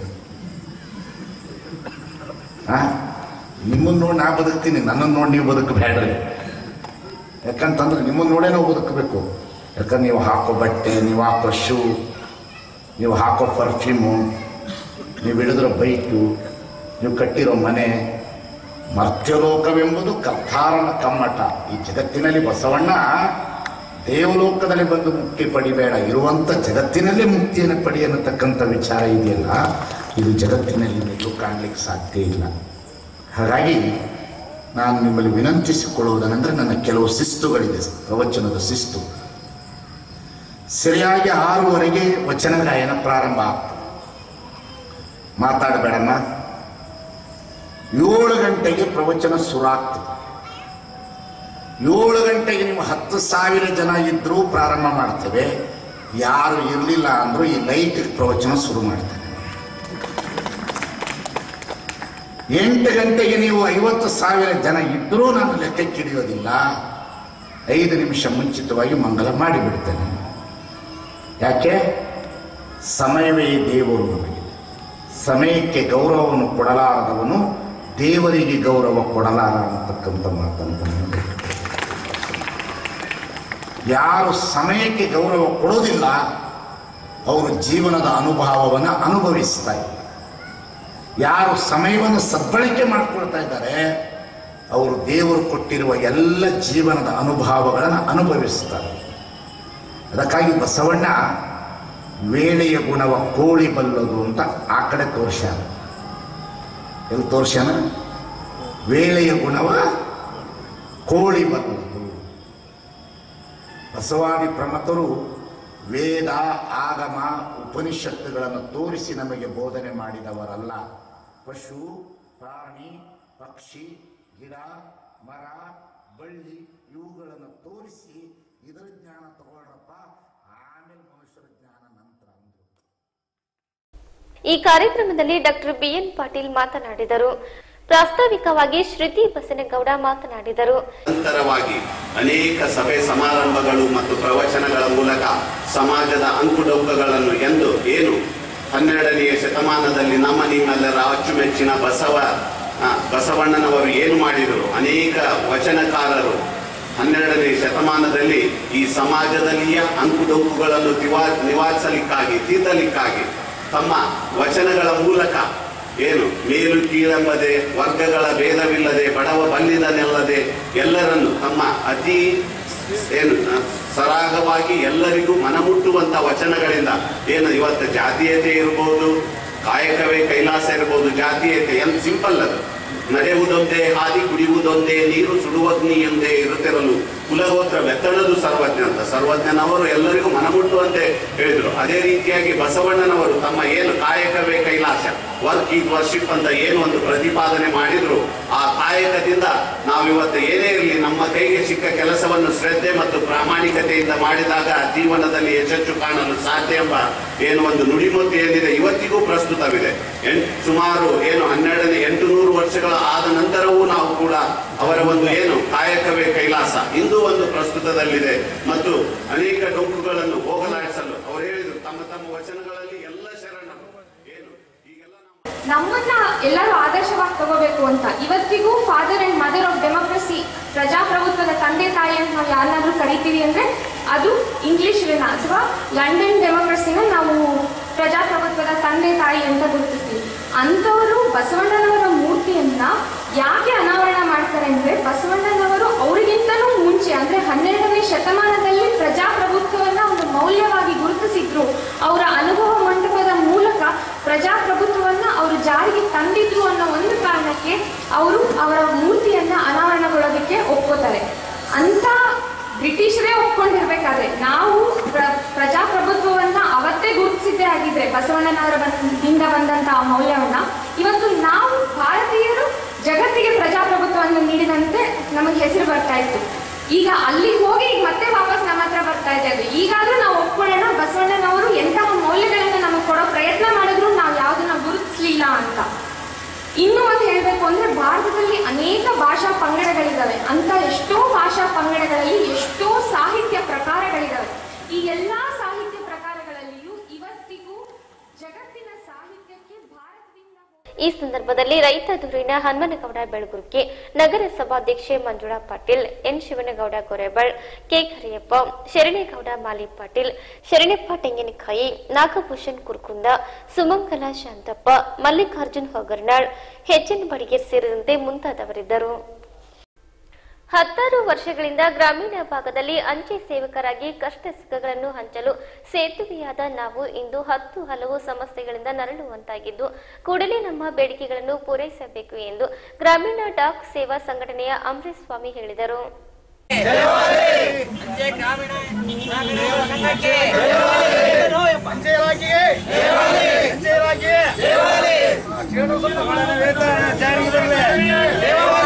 ಆ ನಿಮ್ಮನ್ನು ನೋಡಿ ನಾ ಬದುಕ್ತೀನಿ ನನ್ನನ್ನು ನೋಡಿ ನೀವು ಬದುಕಬೇಡ್ರಿ ಯಾಕಂತಂದ್ರೆ ನಿಮ್ಮನ್ನು ನೋಡೇ ನಾವು ಬದುಕಬೇಕು ಯಾಕಂದ್ರೆ ನೀವು ಹಾಕೋ ಬಟ್ಟೆ ನೀವು ಹಾಕೋ ಶೂ ನೀವು ಹಾಕೋ ಪರ್ಫ್ಯೂಮು ನೀವು ಹಿಡಿದಿರೋ ಬೈಕು ನೀವು ಕಟ್ಟಿರೋ ಮನೆ ಮರ್ತ್ಯಲೋಕವೆಂಬುದು ಕರ್ತಾರನ ಕಮ್ಮಟ ಈ ಜಗತ್ತಿನಲ್ಲಿ ಬಸವಣ್ಣ ದೇವಲೋಕದಲ್ಲಿ ಬಂದು ಮುಕ್ತಿ ಪಡಿಬೇಡ ಇರುವಂತ ಜಗತ್ತಿನಲ್ಲೇ ಮುಕ್ತಿಯನ್ನು ಪಡಿ ಅನ್ನತಕ್ಕಂಥ ವಿಚಾರ ಇದೆಯಲ್ಲ ಇದು ಜಗತ್ತಿನಲ್ಲಿ ನೀವು ಕಾಣಲಿಕ್ಕೆ ಸಾಧ್ಯ ಇಲ್ಲ ಹಾಗಾಗಿ ನಾನು ನಿಮ್ಮಲ್ಲಿ ವಿನಂತಿಸಿಕೊಳ್ಳುವುದನೆಂದರೆ ನನ್ನ ಕೆಲವು ಶಿಸ್ತುಗಳಿದೆ ಪ್ರವಚನದ ಶಿಸ್ತು ಸರಿಯಾಗಿ ಆರೂವರೆಗೆ ವಚನ ಗಾಯನ ಪ್ರಾರಂಭ ಆಗ್ತದೆ ಮಾತಾಡಬೇಡಮ್ಮ ಏಳು ಗಂಟೆಗೆ ಪ್ರವಚನ ಶುರುವಾಗ್ತದೆ ಏಳು ಗಂಟೆಗೆ ನೀವು ಹತ್ತು ಸಾವಿರ ಜನ ಇದ್ರೂ ಪ್ರಾರಂಭ ಮಾಡ್ತೇವೆ ಯಾರು ಇರಲಿಲ್ಲ ಅಂದ್ರೂ ಈ ಲೈಟ್ ಪ್ರವಚನ ಶುರು ಮಾಡ್ತೇನೆ ಎಂಟು ಗಂಟೆಗೆ ನೀವು ಐವತ್ತು ಸಾವಿರ ಜನ ಇದ್ರೂ ನಾನು ಲೆಕ್ಕಕ್ಕೆ ಹಿಡಿಯೋದಿಲ್ಲ ಐದು ನಿಮಿಷ ಮುಂಚಿತವಾಗಿ ಮಂಗಲ ಮಾಡಿಬಿಡ್ತೇನೆ ಯಾಕೆ ಸಮಯವೇ ದೇವರು ನಮಗೆ ಸಮಯಕ್ಕೆ ಗೌರವವನ್ನು ಕೊಡಲಾರದವನು ದೇವರಿಗೆ ಗೌರವ ಕೊಡಲಾರ ಅಂತಕ್ಕಂಥ ಮಾತನ್ನು ಗಮನಿಸಬೇಕು. ಯಾರು ಸಮಯಕ್ಕೆ ಗೌರವ ಕೊಡೋದಿಲ್ಲ ಅವರು ಜೀವನದ ಅನುಭವವನ್ನು ಅನುಭವಿಸ್ತಾ ಇದ್ದಾರೆ ಯಾರು ಸಮಯವನ್ನು ಸದ್ಬಳಕೆ ಮಾಡ್ಕೊಳ್ತಾ ಇದ್ದಾರೆ ಅವರು ದೇವರು ಕೊಟ್ಟಿರುವ ಎಲ್ಲ ಜೀವನದ ಅನುಭವಗಳನ್ನು ಅನುಭವಿಸ್ತಾರೆ ಅದಕ್ಕಾಗಿ ಬಸವಣ್ಣ ವೇಳೆಯ ಗುಣವ ಕೋಳಿ ಬಲ್ಲದು ಅಂತ ಆ ಕಡೆ ತೋರ್ಸ್ಯಾನ ಎಲ್ಲಿ ತೋರ್ಸ್ಯಾನ ವೇಳೆಯ ಗುಣವ ಕೋಳಿ ಬಲ್ಲದು ಬಸವಾದಿ ಪ್ರಮತರು ವೇದ ಆಗಮ ಉಪನಿಷತ್ತುಗಳನ್ನು ತೋರಿಸಿ ನಮಗೆ ಬೋಧನೆ ಮಾಡಿದವರಲ್ಲ ಪಶು ಪ್ರಾಣಿ ಪಕ್ಷಿ ಗಿಡ ಮರ ಬಳ್ಳಿ ಇವುಗಳನ್ನು ತೋರಿಸಿ ಇದರ ಜ್ಞಾನ ತಗೊಳ್ರಪ್ಪ ಆಮೇಲೆ ಮನುಷ್ಯರ ಜ್ಞಾನ ನಂತರ ಅಂದ್ರು ಈ ಕಾರ್ಯಕ್ರಮದಲ್ಲಿ ಡಾಕ್ಟರ್ ಬಿಎನ್ ಪಾಟೀಲ್ ಮಾತನಾಡಿದರು ಪ್ರಾಸ್ತಾವಿಕವಾಗಿ ಶ್ರುತಿ ಬಸನಗೌಡ ಮಾತನಾಡಿದರು ನಿರಂತರವಾಗಿ ಅನೇಕ ಸಭೆ ಸಮಾರಂಭಗಳು ಮತ್ತು ಪ್ರವಚನಗಳ ಮೂಲಕ ಸಮಾಜದ ಅಂಕುಡೊಂಕುಗಳನ್ನು ಎಂದು ಏನು ಹನ್ನೆರಡನೆಯ ಶತಮಾನದಲ್ಲಿ ನಮ್ಮ ನಿಮ್ಮೆಲ್ಲರ ಅಚ್ಚುಮೆಚ್ಚಿನ ಬಸವ ಆ, ಬಸವಣ್ಣನವರು ಏನು ಮಾಡಿದರು ಅನೇಕ ವಚನಕಾರರು ಹನ್ನೆರಡನೇ ಶತಮಾನದಲ್ಲಿ ಈ ಸಮಾಜದಲ್ಲಿಯ ಅಂಕುಡೊಂಕುಗಳನ್ನು ತಿವಾ ನಿವಾರಿಸಲಿಕ್ಕಾಗಿ ತೀರ್ಸಲಿಕ್ಕಾಗಿ ತಮ್ಮ ವಚನಗಳ ಮೂಲಕ ಏನು ಮೇಲು ಕೀಳೆಂಬದೆ ವರ್ಗಗಳ ಭೇದವಿಲ್ಲದೆ ಬಡವ ಬಲ್ಲಿದನೆಲ್ಲದೆ ಎಲ್ಲರನ್ನು ತಮ್ಮ ಅತಿ ಏನು ಅಹ್, ಸರಾಗವಾಗಿ ಎಲ್ಲರಿಗೂ ಮನಮುಟ್ಟುವಂತ ವಚನಗಳಿಂದ ಏನು ಇವತ್ತು ಜಾತೀಯತೆ ಇರ್ಬೋದು ಕಾಯಕವೇ ಕೈಲಾಸ ಇರ್ಬೋದು ಜಾತೀಯತೆ ಎಂತ ಸಿಂಪಲ್ ಅದು ನಡೆಯುವುದೊಂದೇ ಹಾದಿ ಕುಡಿಯುವುದೊಂದೇ ನೀರು ಸುಡುವಗ್ನಿ ಎಂದೇ ಇರುತ್ತಿರಲು ಕುಲಗೋತ್ರ ಬೆತ್ತಣದು ಸರ್ವಜ್ಞ ಅಂತ ಸರ್ವಜ್ಞನವರು ಎಲ್ಲರಿಗೂ ಮನಮುಟ್ಟುವಂತೆ ಹೇಳಿದ್ರು ಅದೇ ರೀತಿಯಾಗಿ ಬಸವಣ್ಣನವರು ತಮ್ಮ ಏನು ಕಾಯಕವೇ ಕೈಲಾಸ ವರ್ಕ್ ಈಸ್ ವರ್ಷಿಪ್ ಅಂತ ಏನು ಒಂದು ಪ್ರತಿಪಾದನೆ ಮಾಡಿದ್ರು ಆ ಕಾಯಕದಿಂದ ನಾವಿವತ್ತು ಏನೇ ಇರಲಿ ನಮ್ಮ ಕೈಗೆ ಸಿಕ್ಕ ಕೆಲಸವನ್ನು ಶ್ರದ್ಧೆ ಮತ್ತು ಪ್ರಾಮಾಣಿಕತೆಯಿಂದ ಮಾಡಿದಾಗ ಜೀವನದಲ್ಲಿ ಯಶಸ್ಸು ಕಾಣಲು ಸಾಧ್ಯ ಎಂಬ ಏನು ಒಂದು ನುಡಿಮುತ್ತು ಏನಿದೆ ಇವತ್ತಿಗೂ ಪ್ರಸ್ತುತವಿದೆ ಎಂಟ್ ಸುಮಾರು ಏನು ಹನ್ನೆರಡನೇ ಎಂಟು ನೂರು ವರ್ಷಗಳ ಆದ ನಂತರವೂ ನಾವು ಕೂಡ ಅವರ ಒಂದು ಏನು ಕಾಯಕವೇ ಕೈಲಾಸ ಇಂದು ಒಂದು ಪ್ರಸ್ತುತದಲ್ಲಿದೆ ಮತ್ತು ಅನೇಕ ಡೊಂಕುಗಳನ್ನು ಹೋಗಲಾಡಿಸಲು ಅವರು ಹೇಳಿದರು ತಮ್ಮ ತಮ್ಮ ವಚನಗಳಲ್ಲಿ ಎಲ್ಲ ಶರಣರು ಏನು ಈಗೆಲ್ಲ ನಾವು ನಮ್ಮನ್ನ ಎಲ್ಲರೂ ಆದರ್ಶವಾಗಿ ತಗೋಬೇಕು ಅಂತ ಇವತ್ತಿಗೂ father and mother of democracy ಪ್ರಜಾಪ್ರಭುತ್ವದ ತಂದೆ ತಾಯಿ ಅಂತ ನಾವು ಯಾರನ್ನಾದ್ರೂ ಕರಿತೀವಿ ಅಂದ್ರೆ ಅದು ಇಂಗ್ಲಿಷಿನ ಅಥವಾ ಲಂಡನ್ ಡೆಮೋಕ್ರಸಿನ ನಾವು ಪ್ರಜಾಪ್ರಭುತ್ವದ ತಂದೆ ತಾಯಿ ಅಂತ ಗುರುತಿಸ್ತೀವಿ ಅಂಥವರು ಬಸವಣ್ಣನವರ ಮೂರ್ತಿಯನ್ನ ಯಾಕೆ ಅನಾವರಣ ಮಾಡ್ತಾರೆ ಅಂದ್ರೆ ಬಸವಣ್ಣನವರು ಅವರಿಗಿಂತಲೂ ಮುಂಚೆ ಅಂದ್ರೆ ಹನ್ನೆರಡನೇ ಶತಮಾನದಲ್ಲಿ ಪ್ರಜಾಪ್ರಭುತ್ವವನ್ನ ಒಂದು ಮೌಲ್ಯವಾಗಿ ಗುರುತಿಸಿದ್ರು ಅವರ ಅನುಭವ ಮಂಟಪದ ಮೂಲಕ ಪ್ರಜಾಪ್ರಭುತ್ವವನ್ನ ಅವರು ಜಾರಿಗೆ ತಂದಿದ್ರು ಅನ್ನೋ ಒಂದು ಕಾರಣಕ್ಕೆ ಅವರು ಅವರ ಮೂರ್ತಿಯನ್ನ ಅನಾವರಣಗೊಳ್ಳೋದಕ್ಕೆ ಒಪ್ಕೋತಾರೆ ಅಂತ ಬ್ರಿಟಿಷರೇ ಒಪ್ಕೊಂಡಿರ್ಬೇಕಾದ್ರೆ ನಾವು ಪ್ರ- ಪ್ರಜಾಪ್ರಭುತ್ವವನ್ನ ಅವತ್ತೇ ಗುರುತಿಸಿದ್ದೇ ಆಗಿದ್ರೆ ಬಸವಣ್ಣನವರ ಬಂದಿಂದ ಬಂದಂತಹ ಮೌಲ್ಯವನ್ನ ಇವತ್ತು ನಾವು ಭಾರತೀಯರು ಜಗತ್ತಿಗೆ ಪ್ರಜಾಪ್ರಭುತ್ವವನ್ನು ನೀಡಿದಂತೆ ನಮಗೆ ಹೆಸರು ಬರ್ತಾ ಇತ್ತು ಈಗ ಅಲ್ಲಿಗೆ ಹೋಗಿ ಈಗ ಮತ್ತೆ ವಾಪಸ್ ನಮ್ಮ ಹತ್ರ ಬರ್ತಾ ಇದೆ ಅದು ಈಗಾದ್ರೂ ನಾವು ಒಪ್ಕೊಳ್ಳೋಣ ಬಸವಣ್ಣನವರು ಎಂತಹ ಮೌಲ್ಯಗಳನ್ನು ನಮಗೆ ಕೊಡೋ ಪ್ರಯತ್ನ ಮಾಡಿದ್ರು ನಾವು ಯಾವ್ದನ್ನ ಗುರುತಿಸ್ಲಿಲ್ಲ ಅಂತ ಇನ್ನು ಒಂದು ಹೇಳಬೇಕು ಅಂದ್ರೆ ಭಾರತದಲ್ಲಿ ಅನೇಕ ಭಾಷಾ ಪಂಗಡಗಳಿದ್ದಾವೆ ಅಂತ ಎಷ್ಟೋ ಭಾಷಾ ಪಂಗಡಗಳಲ್ಲಿ ಎಷ್ಟೋ ಸಾಹಿತ್ಯ ಪ್ರಕಾರಗಳಿದ್ದಾವೆ ಈ ಎಲ್ಲಾ ಸಾಹಿತ್ಯ ಪ್ರಕಾರಗಳಲ್ಲಿಯೂ ಇವತ್ತಿಗೂ ಜಗತ್ತಿನ ಸಾಹಿತ್ಯಕ್ಕೆ ಭಾರತದಿಂದ ಈ ಸಂದರ್ಭದಲ್ಲಿ ರೈತ ದೂರಿನ ಹನುಮನಗೌಡ ಬೆಳಗುರ್ಕಿ ನಗರ ಸಭಾಧ್ಯಕ್ಷೆ Manjula Patil N Shivanagouda Gorebal K Kariyappa Sharanegouda Mali Patil Sharanappa Tenginakayi Nagabhushan Kurkunda Sumangala Shantappa Mallikarjun Hogarnal H N Badiger ಸೇರಿದಂತೆ ಮುಂತಾದವರಿದ್ದರು ಹತ್ತಾರು ವರ್ಷಗಳಿಂದ ಗ್ರಾಮೀಣ ಭಾಗದಲ್ಲಿ ಅಂಚೆ ಸೇವಕರಾಗಿ ಕಷ್ಟ ಸುಖಗಳನ್ನು ಹಂಚಲು ಸೇತುವೆಯಾದ ನಾವು ಇಂದು ಹತ್ತು ಹಲವು ಸಮಸ್ಯೆಗಳಿಂದ ನರಳುವಂತಾಗಿದ್ದು ಕೂಡಲೇ ನಮ್ಮ ಬೇಡಿಕೆಗಳನ್ನು ಪೂರೈಸಬೇಕು ಎಂದು ಗ್ರಾಮೀಣ ಡಾಕ್ ಸೇವಾ ಸಂಘಟನೆಯ ಅಮರೇಶ್ ಸ್ವಾಮಿ ಹೇಳಿದರು ಅಂಚೆ ಗ್ರಾಮೀಣ ಗ್ರಾಮೀಣ ಸಂಘಕ್ಕೆ ಅಂಚೆ ಇಲಾಖೆಗೆ ಅಂಚೆ ಇಲಾಖೆಗೆ ಕೇಂದ್ರ ಸರ್ಕಾರದ ವೇತನ ಜಾರಿಗೆ ಬರಲಿ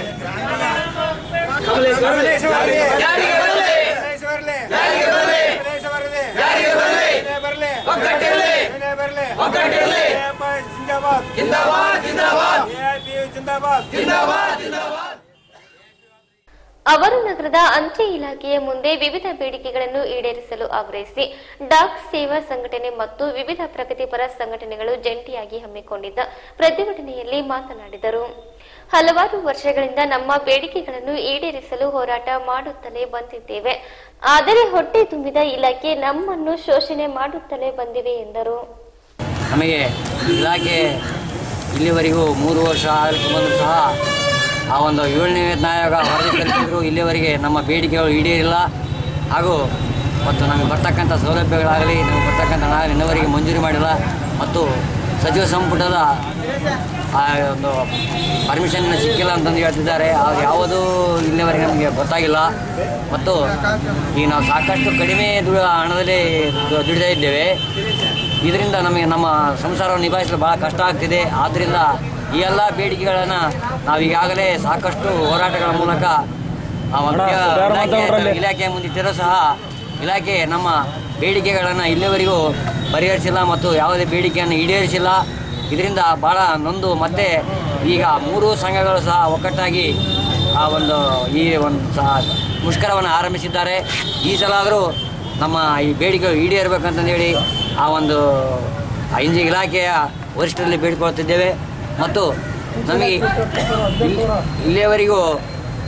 ಪ್ರದೇಶ ಬರಲಿ ಜಾರಿಗೆ ಬರಲಿ ಪ್ರದೇಶ ಬರಲಿ ಜಾರಿಗೆ ಬರಲಿ ಪ್ರದೇಶ ಬರಲಿ ಜಾರಿಗೆ ಬರಲಿ ವಿನಯ ಬರಲಿ ಒಗ್ಗಟ್ಟಿರಲಿ ವಿನಯ ಬರಲಿ ಒಗ್ಗಟ್ಟಿರಲಿ ವಿನಯಪ್ಪ ಜಿಂದಾಬಾದ್ ಜಿಂದಾಬಾದ್ ಜಿಂದಾಬಾದ್ ಎಐಪಿ ಜಿಂದಾಬಾದ್ ಜಿಂದಾಬಾದ್ ಜಿಂದಾಬಾದ್ ಅವರು ನಗರದ ಅಂಚೆ ಇಲಾಖೆಯ ಮುಂದೆ ವಿವಿಧ ಬೇಡಿಕೆಗಳನ್ನು ಈಡೇರಿಸಲು ಆಗ್ರಹಿಸಿ ಡಾಕ್ ಸೇವಾ ಸಂಘಟನೆ ಮತ್ತು ವಿವಿಧ ಪ್ರಗತಿಪರ ಸಂಘಟನೆಗಳು ಜಂಟಿಯಾಗಿ ಹಮ್ಮಿಕೊಂಡಿದ್ದ ಪ್ರತಿಭಟನೆಯಲ್ಲಿ ಮಾತನಾಡಿದರು ಹಲವಾರು ವರ್ಷಗಳಿಂದ ನಮ್ಮ ಬೇಡಿಕೆಗಳನ್ನು ಈಡೇರಿಸಲು ಹೋರಾಟ ಮಾಡುತ್ತಲೇ ಬಂದಿದ್ದೇವೆ ಆದರೆ ಹೊಟ್ಟೆ ತುಂಬಿದ ಇಲಾಖೆ ನಮ್ಮನ್ನು ಶೋಷಣೆ ಮಾಡುತ್ತಲೇ ಬಂದಿವೆ ಎಂದರು ನಮಗೆ ಇಲಾಖೆ ಇಲ್ಲಿವರೆಗೂ ಮೂರು ವರ್ಷ ಆಗಲಿಕ್ಕೆ ಬಂದರೂ ಸಹ ಆ ಒಂದು ಏಳನೇ ವೇತನ ಆಯೋಗ ವರದಿ ಸಲ್ಲಿಸಿದ್ರು ಇಲ್ಲಿವರೆಗೆ ನಮ್ಮ ಬೇಡಿಕೆಗಳು ಈಡೇರಿಲ್ಲ ಹಾಗೂ ಮತ್ತು ನಮಗೆ ಬರ್ತಕ್ಕಂಥ ಸೌಲಭ್ಯಗಳಾಗಲಿ ನಮಗೆ ಬರ್ತಕ್ಕಂಥ ಹಣ ಇನ್ನವರೆಗೆ ಮಂಜೂರಿ ಮಾಡಿಲ್ಲ ಮತ್ತು ಸಚಿವ ಸಂಪುಟದ ಆ ಒಂದು ಪರ್ಮಿಷನ್ ಸಿಕ್ಕಿಲ್ಲ ಅಂತಂದು ಹೇಳ್ತಿದ್ದಾರೆ ಅದು ಯಾವುದೂ ಇಲ್ಲಿವರೆಗೆ ನಮಗೆ ಗೊತ್ತಾಗಿಲ್ಲ ಮತ್ತು ಈಗ ನಾವು ಸಾಕಷ್ಟು ಕಡಿಮೆ ದುಡ ಹಣದಲ್ಲಿ ದು- ದುಡಿತಾ ಇದ್ದೇವೆ ಇದರಿಂದ ನಮಗೆ ನಮ್ಮ ಸಂಸಾರವನ್ನು ನಿಭಾಯಿಸಲು ಭಾಳ ಕಷ್ಟ ಆಗ್ತಿದೆ ಆದ್ದರಿಂದ ಈ ಎಲ್ಲ ಬೇಡಿಕೆಗಳನ್ನು ನಾವು ಈಗಾಗಲೇ ಸಾಕಷ್ಟು ಹೋರಾಟಗಳ ಮೂಲಕ ಆ ಒಂದು ಇಲಾಖೆ ಇಲಾಖೆಯ ಮುಂದಿಟ್ಟರೂ ಸಹ ಇಲಾಖೆ ನಮ್ಮ ಬೇಡಿಕೆಗಳನ್ನು ಇಲ್ಲಿವರೆಗೂ ಪರಿಹರಿಸಿಲ್ಲ ಮತ್ತು ಯಾವುದೇ ಬೇಡಿಕೆಯನ್ನು ಈಡೇರಿಸಿಲ್ಲ ಇದರಿಂದ ಭಾಳ ನೊಂದು ಮತ್ತೆ ಈಗ ಮೂರು ಸಂಘಗಳು ಸಹ ಒಕ್ಕಟ್ಟಾಗಿ ಆ ಒಂದು ಈ ಒಂದು ಸಹ ಮುಷ್ಕರವನ್ನು ಆರಂಭಿಸಿದ್ದಾರೆ ಈ ಸಲ ಆದರೂ ನಮ್ಮ ಈ ಬೇಡಿಕೆಗಳು ಈಡೇರಬೇಕಂತಂದೇಳಿ ಆ ಒಂದು ಆ ಇಂಜಿ ಇಲಾಖೆಯ ವರಿಷ್ಠರಲ್ಲಿ ಬೇಡಿಕೊಳ್ತಿದ್ದೇವೆ ಮತ್ತು ನಮಗೆ ಇಲ್ಲಿ- ಇಲ್ಲಿಯವರೆಗೂ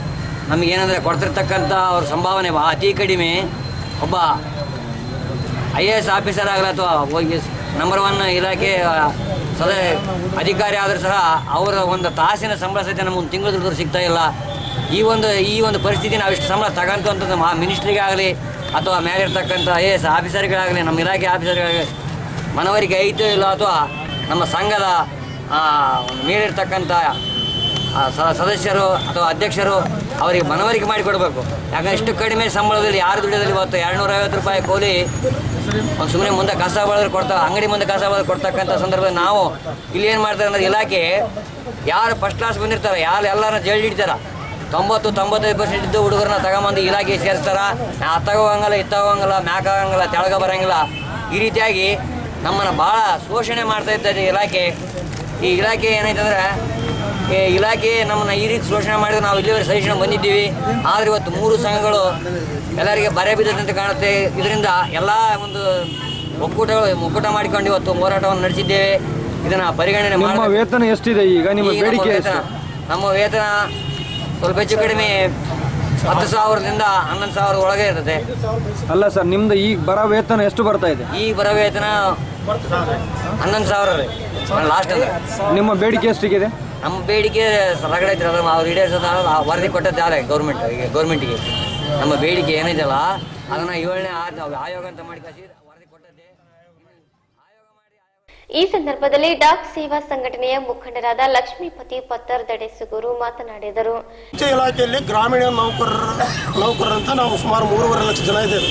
ನಮಗೇನಂದರೆ ಕೊಡ್ತಿರ್ತಕ್ಕಂಥ ಅವ್ರ ಸಂಭಾವನೆ ಬಾ- ಅತಿ ಕಡಿಮೆ ಒಬ್ಬ ಐ ಎ ಎಸ್ ಆಫೀಸರ್ ಆಗಲಿ ಅಥವಾ ಹೋಗಿ ನಂಬರ್ ಒನ್ ಇಲಾಖೆ ಆ, ಸದಾ ಅಧಿಕಾರಿ ಆದರೂ ಸಹ ಅವರ ಒಂದು ತಾಸಿನ ಸಂಬಳ ಸಹಿತ ನಮ್ಗೆ ಒಂದು ತಿಂಗಳು ದುಡಿದ್ರು ಸಿಗ್ತಾ ಇಲ್ಲ ಈ ಒಂದು ಈ ಒಂದು ಪರಿಸ್ಥಿತಿ ನಾವು ಇಷ್ಟು ಸಂಬಳ ತಗೊಂತು ಅಂತಂದ್ರೆ ಮಾ ಮಿನಿಸ್ಟ್ರಿಗಾಗಲಿ ಅಥವಾ ಮೇಲಿರ್ತಕ್ಕಂಥ ಐ ಎ ಎಸ್ ಆಫೀಸರ್ಗಳಾಗಲಿ ನಮ್ಮ ಇಲಾಖೆ ಆಫೀಸರ್ಗಳಾಗಲಿ ಮನವರಿಕೆ ಐತೋ ಇಲ್ಲ ಅಥವಾ ನಮ್ಮ ಸಂಘದ ಆ, ಒಂದು ಮೇಲಿರ್ತಕ್ಕಂಥ ಆ ಸ- ಸದಸ್ಯರು ಅಥವಾ ಅಧ್ಯಕ್ಷರು ಅವರಿಗೆ ಮನವರಿಕೆ ಮಾಡಿಕೊಡ್ಬೇಕು ಯಾಕಂದ್ರೆ ಇಷ್ಟು ಕಡಿಮೆ ಸಂಬಳದಲ್ಲಿ ಯಾರು ದುಡಿಯೋದಲ್ಲಿ ಇವತ್ತು ಎರಡುನೂರ ಐವತ್ತು ರೂಪಾಯಿ ಕೂಲಿ ಒಂದು ಸುಮ್ಮನೆ ಮುಂದೆ ಕಸ ಬಳದ್ರೆ ಕೊಡ್ತಾ ಅಂಗಡಿ ಮುಂದೆ ಕಸ ಬಳದ್ರೆ ಕೊಡ್ತಕ್ಕಂಥ ಸಂದರ್ಭದಲ್ಲಿ ನಾವು ಇಲ್ಲಿ ಏನು ಮಾಡ್ತಾರೆ ಅಂದ್ರೆ ಇಲಾಖೆ ಯಾರು ಫಸ್ಟ್ ಕ್ಲಾಸ್ ಬಂದಿರ್ತಾರೆ ಯಾರು ಎಲ್ಲರನ್ನ ಜೈಲ್ ಹಿಡಿತಾರ ತೊಂಬತ್ತು ತೊಂಬತ್ತೈದು ಪರ್ಸೆಂಟ್ ಇದ್ದು ಹುಡುಗರನ್ನ ತಗೊಂಬಂದು ಇಲಾಖೆ ಸೇರಿಸ್ತಾರ ನಾ ತಗೋಗಂಗಲ್ಲ ಇತ್ತ ಹೋಗಂಗಿಲ್ಲ ಮ್ಯಾಕ ಆಗಂಗಿಲ್ಲ ತೆಳಗ ಬರಂಗಿಲ್ಲ ಈ ರೀತಿಯಾಗಿ ನಮ್ಮನ್ನು ಭಾಳ ಶೋಷಣೆ ಮಾಡ್ತಾ ಇದ್ದಾರೆ ಈ ಇಲಾಖೆ ಈ ಇಲಾಖೆ ಏನೈತಂದ್ರೆ ಈ ಇಲಾಖೆ ನಮ್ಮನ್ನ ಈ ರೀತಿ ಶೋಷಣೆ ಮಾಡಿದ್ರೆ ನಾವು ಇಲ್ಲಿವರೆಗೆ ಸಹಿಸ್ಕೊಂಡು ಬಂದಿದ್ದೀವಿ ಆದರೆ ಇವತ್ತು ಮೂರು ಸಂಘಗಳು ಎಲ್ಲರಿಗೆ ಬರೆ ಬಿದ್ದಂತೆ ಕಾಣುತ್ತೆ ಇದರಿಂದ ಎಲ್ಲ ಒಂದು ಒಕ್ಕೂಟಗಳು ಒಕ್ಕೂಟ ಮಾಡಿಕೊಂಡು ಇವತ್ತು ಹೋರಾಟವನ್ನು ನಡೆಸಿದ್ದೇವೆ ಇದನ್ನ ಪರಿಗಣನೆ ನಿಮ್ಮ ಮಾಡಬೇಕು. ವೇತನ ಎಷ್ಟಿದೆ ಈಗ ನಿಮ್ಮ ಈಗ ನಮ್ಮ ಬೇಡಿಕೆ ವೇತನ ಎಷ್ಟು ನಮ್ಮ ವೇತನ ಸ್ವಲ್ಪ ಹೆಚ್ಚು ಕಡಿಮೆ ಹತ್ತು ಸಾವಿರದಿಂದ ಹನ್ನೊಂದು ಸಾವಿರದ ಒಳಗೆ ಇರ್ತದೆ ಅಲ್ಲ ಸರ್ ನಿಮ್ದು ಈಗ ಬರೋ ವೇತನ ಎಷ್ಟು ಬರ್ತಾ ಇದೆ ಈ ಬರೋ ವೇತನ ಹನ್ನೊಂದು ಸಾವಿರ ರೀ ಲಾಸ್ಟ್ ಅಂದ್ರೆ ನಿಮ್ಮ ಬೇಡಿಕೆ ಎಷ್ಟಿಗಿದೆ ನಮ್ಮ ಬೇಡಿಕೆ ರಗಡೆ ಐತ್ರಿ ಅದ್ರ ಅವ್ರು ಈಡೇರಿಸೋದ ವರದಿ ಕೊಟ್ಟದ್ದು ಯಾರೇ ಗೌರ್ಮೆಂಟ್ ಗೌರ್ಮೆಂಟಿಗೆ ನಮ್ಮ ಬೇಡಿಕೆ ಏನಿದೆಯಲ್ಲ ಅದನ್ನ ಏಳನೇ ಆಯೋಗ ಅಂತ ಮಾಡಿ ಕಳಿಸಿ ವರದಿ ಕೊಟ್ಟದ್ದೇ ಈ ಸಂದರ್ಭದಲ್ಲಿ ಡಾಕ್ ಸೇವಾ ಸಂಘಟನೆಯ ಮುಖಂಡರಾದ ಲಕ್ಷ್ಮೀಪತಿ ಪತ್ತರ್ ದಡೆಸುಗೂರು ಮಾತನಾಡಿದರು ಅಂಚೆ ಇಲಾಖೆಯಲ್ಲಿ ಗ್ರಾಮೀಣ ನೌಕರರ ನೌಕರರಂತ ನಾವು ಸುಮಾರು ಮೂರುವರೆ ಲಕ್ಷ ಜನ ಇದ್ದೇವೆ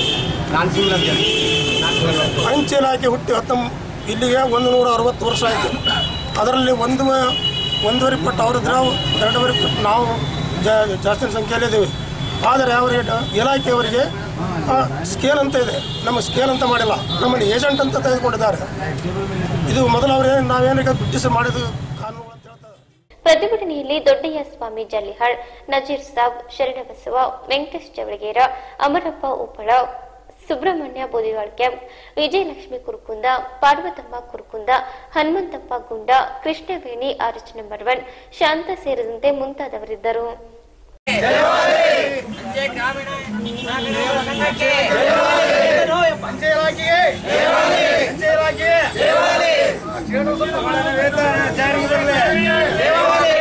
ಅಂಚೆ ಇಲಾಖೆ ಹುಟ್ಟಿ ಹತ್ತೊಂಬ ಇಲ್ಲಿಗೆ ಒಂದು ನೂರ ಅರವತ್ತು ವರ್ಷ ಆಯಿತು ಅದರಲ್ಲಿ ಒಂದು ಒಂದೂವರೆ ಪಟ್ಟು ಅವರಿದ್ರೆ ಎರಡೂವರೆ ಪಟ್ಟು ನಾವು ಜಾ- ಜಾಸ್ತಿ ಸಂಖ್ಯೆಯಲ್ಲಿದ್ದೇವೆ ಆದರೆ ಅವರಿಗೆ ಡ- ಇಲಾಖೆಯವರಿಗೆ ಸ್ಕೇಲ್ ಅಂತ ಇದೆ ನಮ್ಮ ಸ್ಕೇಲ್ ಅಂತ ಮಾಡಿಲ್ಲ ನಮ್ಮನ್ನು ಏಜೆಂಟ್ ಅಂತ ತೆಗೆದುಕೊಂಡಿದ್ದಾರೆ ಇದು ಮೊದಲು ಅವರೇ ನಾವೇನೀಗ ಬ್ರಿಟಿಷ್ ಮಾಡಿದ ಕಾನೂನು ಅಂತ ಹೇಳ್ತಾರೆ ಪ್ರತಿಭಟನೆಯಲ್ಲಿ Doddayya Swamy Jallihal Nazir Sab Sharanabasava Venkatesh Javalagera Amarappa Uppala Subrahmanya Bodiwal camp Vijayalakshmi Kurukunda Parvathamma Kurukunda Hanumanthappa Gunda Krishnaveni arch number one Shanta ಸೇರಿದಂತೆ ಮುಂತಾದವರಿದ್ದರು ಜಾರಿಗೆ ಬರಲಿ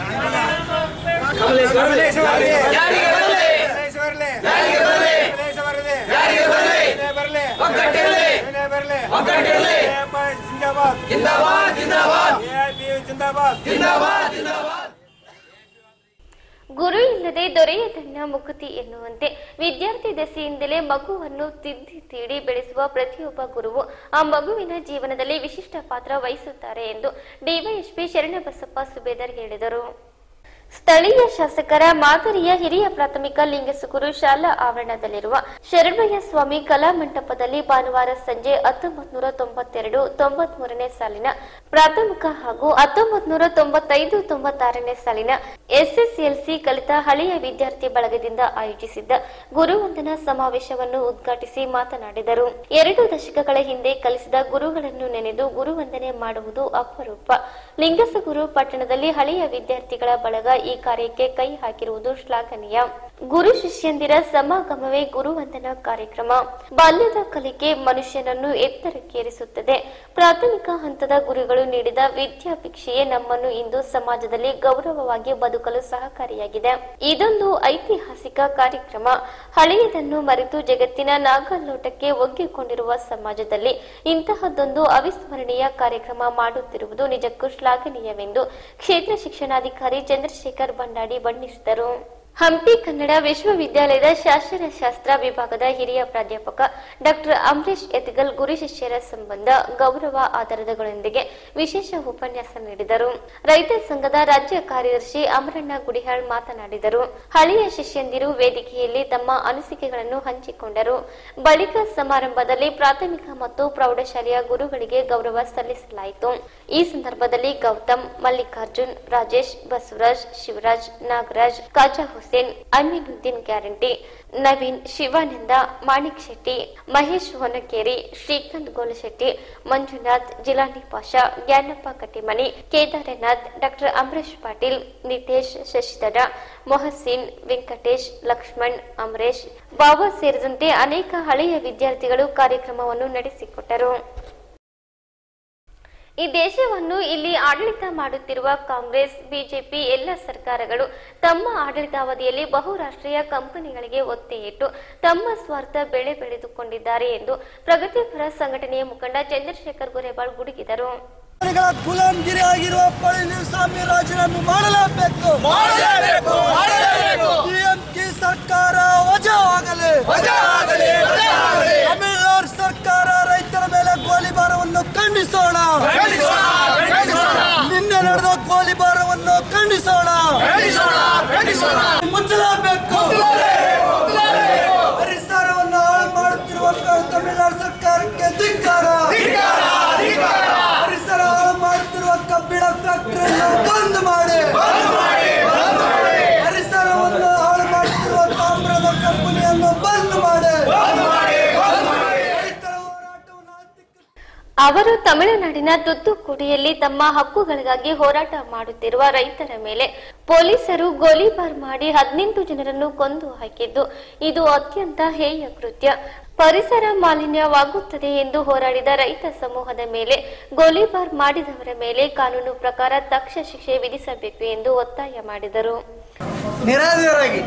ಪ್ರದೇಶ ಬರಲಿ ಜಾರಿಗೆ ಬರಲಿ ಪ್ರದೇಶ ಬರಲಿ ಜಾರಿಗೆ ಬರಲಿ ಪ್ರದೇಶ ಬರಲಿ ಜಾರಿಗೆ ಬರಲಿ ವಿನಯ ಬರಲಿ ಒಗ್ಗಟ್ಟಿರಲಿ ವಿನಯ ಬರಲಿ ಒಗ್ಗಟ್ಟಿರಲಿ ಎಪ್ಪ ಜಿಂದಾಬಾದ್ ಜಿಂದಾಬಾದ್ ಜಿಂದಾಬಾದ್ ಎಐಪಿ ಜಿಂದಾಬಾದ್ ಜಿಂದಾಬಾದ್ ಜಿಂದಾಬಾದ್ ಗುರು ಇಲ್ಲದೆ ದೊರೆಯದನ್ನ ಮುಕುತಿ ಎನ್ನುವಂತೆ ವಿದ್ಯಾರ್ಥಿ ದೆಸೆಯಿಂದಲೇ ಮಗುವನ್ನು ತಿದ್ದಿ ತೀಡಿ ಬೆಳೆಸುವ ಪ್ರತಿಯೊಬ್ಬ ಗುರುವು ಆ ಮಗುವಿನ ಜೀವನದಲ್ಲಿ ವಿಶಿಷ್ಟ ಪಾತ್ರ ವಹಿಸುತ್ತಾರೆ ಎಂದು ಡಿವೈಎಸ್ಪಿ ಶರಣಬಸಪ್ಪ ಸುಬೇದರ್ ಹೇಳಿದರು ಸ್ಥಳೀಯ ಶಾಸಕರ ಮಾದರಿಯ ಹಿರಿಯ ಪ್ರಾಥಮಿಕ ಲಿಂಗಸುಗುರು ಶಾಲಾ ಆವರಣದಲ್ಲಿರುವ ಶರಣಯ್ಯ ಸ್ವಾಮಿ ಕಲಾ ಮಂಟಪದಲ್ಲಿ ಭಾನುವಾರ ಸಂಜೆ ಹತ್ತೊಂಬತ್ ನೂರ ತೊಂಬತ್ತೆರಡು ತೊಂಬತ್ ಮೂರನೇ ಸಾಲಿನ ಪ್ರಾಥಮಿಕ ಹಾಗೂ ಹತ್ತೊಂಬತ್ ನೂರ ತೊಂಬತ್ತೈದು ತೊಂಬತ್ತಾರನೇ ಸಾಲಿನ ಎಸ್ಎಸ್ಎಲ್ಸಿ ಕಲಿತ ಹಳೆಯ ವಿದ್ಯಾರ್ಥಿ ಬಳಗದಿಂದ ಆಯೋಜಿಸಿದ್ದ ಗುರುವಂದನಾ ಸಮಾವೇಶವನ್ನು ಉದ್ಘಾಟಿಸಿ ಮಾತನಾಡಿದರು ಎರಡು ದಶಕಗಳ ಹಿಂದೆ ಕಲಿಸಿದ ಗುರುಗಳನ್ನು ನೆನೆದು ಗುರುವಂದನೆ ಮಾಡುವುದು ಅಪರೂಪ ಲಿಂಗಸಗುರು ಪಟ್ಟಣದಲ್ಲಿ ಹಳೆಯ ವಿದ್ಯಾರ್ಥಿಗಳ ಬಳಗ ಈ ಕಾರ್ಯಕ್ಕೆ ಕೈ ಹಾಕಿರುವುದು ಶ್ಲಾಘನೀಯ ಗುರು ಶಿಷ್ಯಂದಿರ ಸಮಾಗಮವೇ ಗುರುವಂದನಾ ಕಾರ್ಯಕ್ರಮ ಬಾಲ್ಯದ ಕಲಿಕೆ ಮನುಷ್ಯನನ್ನು ಎತ್ತರಕ್ಕೇರಿಸುತ್ತದೆ ಪ್ರಾಥಮಿಕ ಹಂತದ ಗುರುಗಳು ನೀಡಿದ ವಿದ್ಯಾಭಿಕ್ಷೆಯೇ ನಮ್ಮನ್ನು ಇಂದು ಸಮಾಜದಲ್ಲಿ ಗೌರವವಾಗಿ ಬದುಕಲು ಸಹಕಾರಿಯಾಗಿದೆ ಇದೊಂದು ಐತಿಹಾಸಿಕ ಕಾರ್ಯಕ್ರಮ ಹಳೆಯದನ್ನು ಮರೆತು ಜಗತ್ತಿನ ನಾಗಾಲೋಟಕ್ಕೆ ಒಗ್ಗಿಕೊಂಡಿರುವ ಸಮಾಜದಲ್ಲಿ ಇಂತಹದ್ದೊಂದು ಅವಿಸ್ಮರಣೀಯ ಕಾರ್ಯಕ್ರಮ ಮಾಡುತ್ತಿರುವುದು ನಿಜಕ್ಕೂ ಶ್ಲಾಘನೀಯವೆಂದು ಕ್ಷೇತ್ರ ಶಿಕ್ಷಣಾಧಿಕಾರಿ ಚಂದ್ರಶೇಖರ್ ಬಂಡಾಡಿ ಬಣ್ಣಿಸಿದರು ಹಂಪಿ ಕನ್ನಡ ವಿಶ್ವವಿದ್ಯಾಲಯದ ಶಾಸ್ತ್ರ ವಿಭಾಗದ ಹಿರಿಯ ಪ್ರಾಧ್ಯಾಪಕ ಡಾಕ್ಟರ್ ಅಂಬರೀಶ್ ಎತ್ಗಲ್ ಗುರು ಶಿಷ್ಯರ ಸಂಬಂಧ ಗೌರವ ಆಧಾರದಗಳೊಂದಿಗೆ ವಿಶೇಷ ಉಪನ್ಯಾಸ ನೀಡಿದರು ರೈತ ಸಂಘದ ರಾಜ್ಯ ಕಾರ್ಯದರ್ಶಿ ಅಮರಣ್ಣ ಗುಡಿಹಾಳ್ ಮಾತನಾಡಿದರು ಹಳೆಯ ಶಿಷ್ಯಂದಿರು ವೇದಿಕೆಯಲ್ಲಿ ತಮ್ಮ ಅನಿಸಿಕೆಗಳನ್ನು ಹಂಚಿಕೊಂಡರು ಬಳಿಕ ಸಮಾರಂಭದಲ್ಲಿ ಪ್ರಾಥಮಿಕ ಮತ್ತು ಪ್ರೌಢಶಾಲೆಯ ಗುರುಗಳಿಗೆ ಗೌರವ ಸಲ್ಲಿಸಲಾಯಿತು ಈ ಸಂದರ್ಭದಲ್ಲಿ ಗೌತಮ್ ಮಲ್ಲಿಕಾರ್ಜುನ್ ರಾಜೇಶ್ ಬಸವರಾಜ್ ಶಿವರಾಜ್ ನಾಗರಾಜ್ ಕಾಜಾ ಹುಸೇನ್ ಅಮೀನುದ್ದೀನ್ ಗ್ಯಾರಂಟಿ ನವೀನ್ ಶಿವಾನಂದ ಮಾಣಿಕ್ ಶೆಟ್ಟಿ ಮಹೇಶ್ ಹೊನಕೇರಿ ಶ್ರೀಕಾಂತ್ ಗೋಲಶೆಟ್ಟಿ ಮಂಜುನಾಥ್ ಜಿಲಾನಿ ಪಾಷಾ ಜ್ಞಾನಪ್ಪ ಕಟ್ಟಿಮನಿ ಕೇದಾರನಾಥ್ ಡಾಕ್ಟರ್ ಅಮರೇಶ್ ಪಾಟೀಲ್ ನಿತೇಶ್ ಶಶಿಧರ ಮೊಹಸಿನ್ ವೆಂಕಟೇಶ್ ಲಕ್ಷ್ಮಣ್ ಅಮರೇಶ್ ಬಾಬಾ ಸೇರಿದಂತೆ ಅನೇಕ ಹಳೆಯ ವಿದ್ಯಾರ್ಥಿಗಳು ಕಾರ್ಯಕ್ರಮವನ್ನು ನಡೆಸಿಕೊಟ್ಟರು ಈ ದೇಶವನ್ನು ಇಲ್ಲಿ ಆಡಳಿತ ಮಾಡುತ್ತಿರುವ ಕಾಂಗ್ರೆಸ್ ಬಿಜೆಪಿ ಎಲ್ಲ ಸರ್ಕಾರಗಳು ತಮ್ಮ ಆಡಳಿತಾವಧಿಯಲ್ಲಿ ಬಹುರಾಷ್ಟ್ರೀಯ ಕಂಪನಿಗಳಿಗೆ ಒತ್ತೆ ಇಟ್ಟು ತಮ್ಮ ಸ್ವಾರ್ಥ ಬೆಳೆ ಬೆಳೆದುಕೊಂಡಿದ್ದಾರೆ ಎಂದು ಪ್ರಗತಿಪರ ಸಂಘಟನೆಯ ಮುಖಂಡ ಚಂದ್ರಶೇಖರ್ ಗುರೇಬಾಳ್ ಗುಡುಗಿದರು ಗುಲಾಮ್ಗಿರಿ ಆಗಿರುವ ಪಳನಿಸ್ವಾಮಿ ರಾಜೀನಾಮೆ ಮಾಡಲೇಬೇಕು ಮಾಡಲೇಬೇಕು ಮಾಡಲೇಬೇಕು ಟಿಎಂಕೆ ಸರ್ಕಾರ ವಜಾವಾಗಲಿ ವಜಾವಾಗಲಿ, ವಜಾವಾಗಲಿ. ತಮಿಳುನಾಡು ಸರ್ಕಾರ ರೈತರ ಮೇಲೆ ಗೋಲಿಬಾರವನ್ನು ಖಂಡಿಸೋಣ ಖಂಡಿಸೋಣ, ಖಂಡಿಸೋಣ. ನಿನ್ನೆ ನಡೆದ ಗೋಲಿಬಾರವನ್ನು ಖಂಡಿಸೋಣ ಖಂಡಿಸೋಣ, ಖಂಡಿಸೋಣ. ಮುಚ್ಚಲೇಬೇಕು ಪರಿಸರವನ್ನು ಹಾಳು ಮಾಡುತ್ತಿರುವ ಕ- ತಮಿಳುನಾಡು ಸರ್ಕಾರಕ್ಕೆ ಧಿಕ್ಕಾರ ಧಿಕ್ಕಾರ, ಧಿಕ್ಕಾರ. ಪರಿಸರ ಹಾಳು ಮಾಡುತ್ತಿರುವ ಕಬ್ಬಿಣ ಫ್ಯಾಕ್ಟರಿಯನ್ನು ಬಂದ್ ಮಾಡಿ ಪರಿಸರವನ್ನು ಹಾಳು ಮಾಡುತ್ತಿರುವ ತಾಮ್ರದ ಕಂಪನಿಯನ್ನು ಬಂದ್ ಮಾಡಿ ರೈತರ ಹೋರಾಟವನ್ನು ಹತ್ತಿಕ್ಕ ಅವರು ತಮಿಳುನಾಡಿನ ತುತ್ತುಕುಡಿಯಲ್ಲಿ ತಮ್ಮ ಹಕ್ಕುಗಳಿಗಾಗಿ ಹೋರಾಟ ಮಾಡುತ್ತಿರುವ ರೈತರ ಮೇಲೆ ಪೊಲೀಸರು ಗೋಲಿಬಾರ್ ಮಾಡಿ ಹದಿನೆಂಟು ಜನರನ್ನು ಕೊಂದು ಹಾಕಿದ್ದು ಇದು ಅತ್ಯಂತ ಹೇಯ ಕೃತ್ಯ ಪರಿಸರ ಮಾಲಿನ್ಯವಾಗುತ್ತದೆ ಎಂದು ಹೋರಾಡಿದ ರೈತ ಸಮೂಹದ ಮೇಲೆ ಗೋಲಿಬಾರ್ ಮಾಡಿದವರ ಮೇಲೆ ಕಾನೂನು ಪ್ರಕಾರ ತಕ್ಷ ಶಿಕ್ಷೆ ವಿಧಿಸಬೇಕು ಎಂದು ಒತ್ತಾಯ ಮಾಡಿದರು ನಿರಾಧಾರಾಗಿ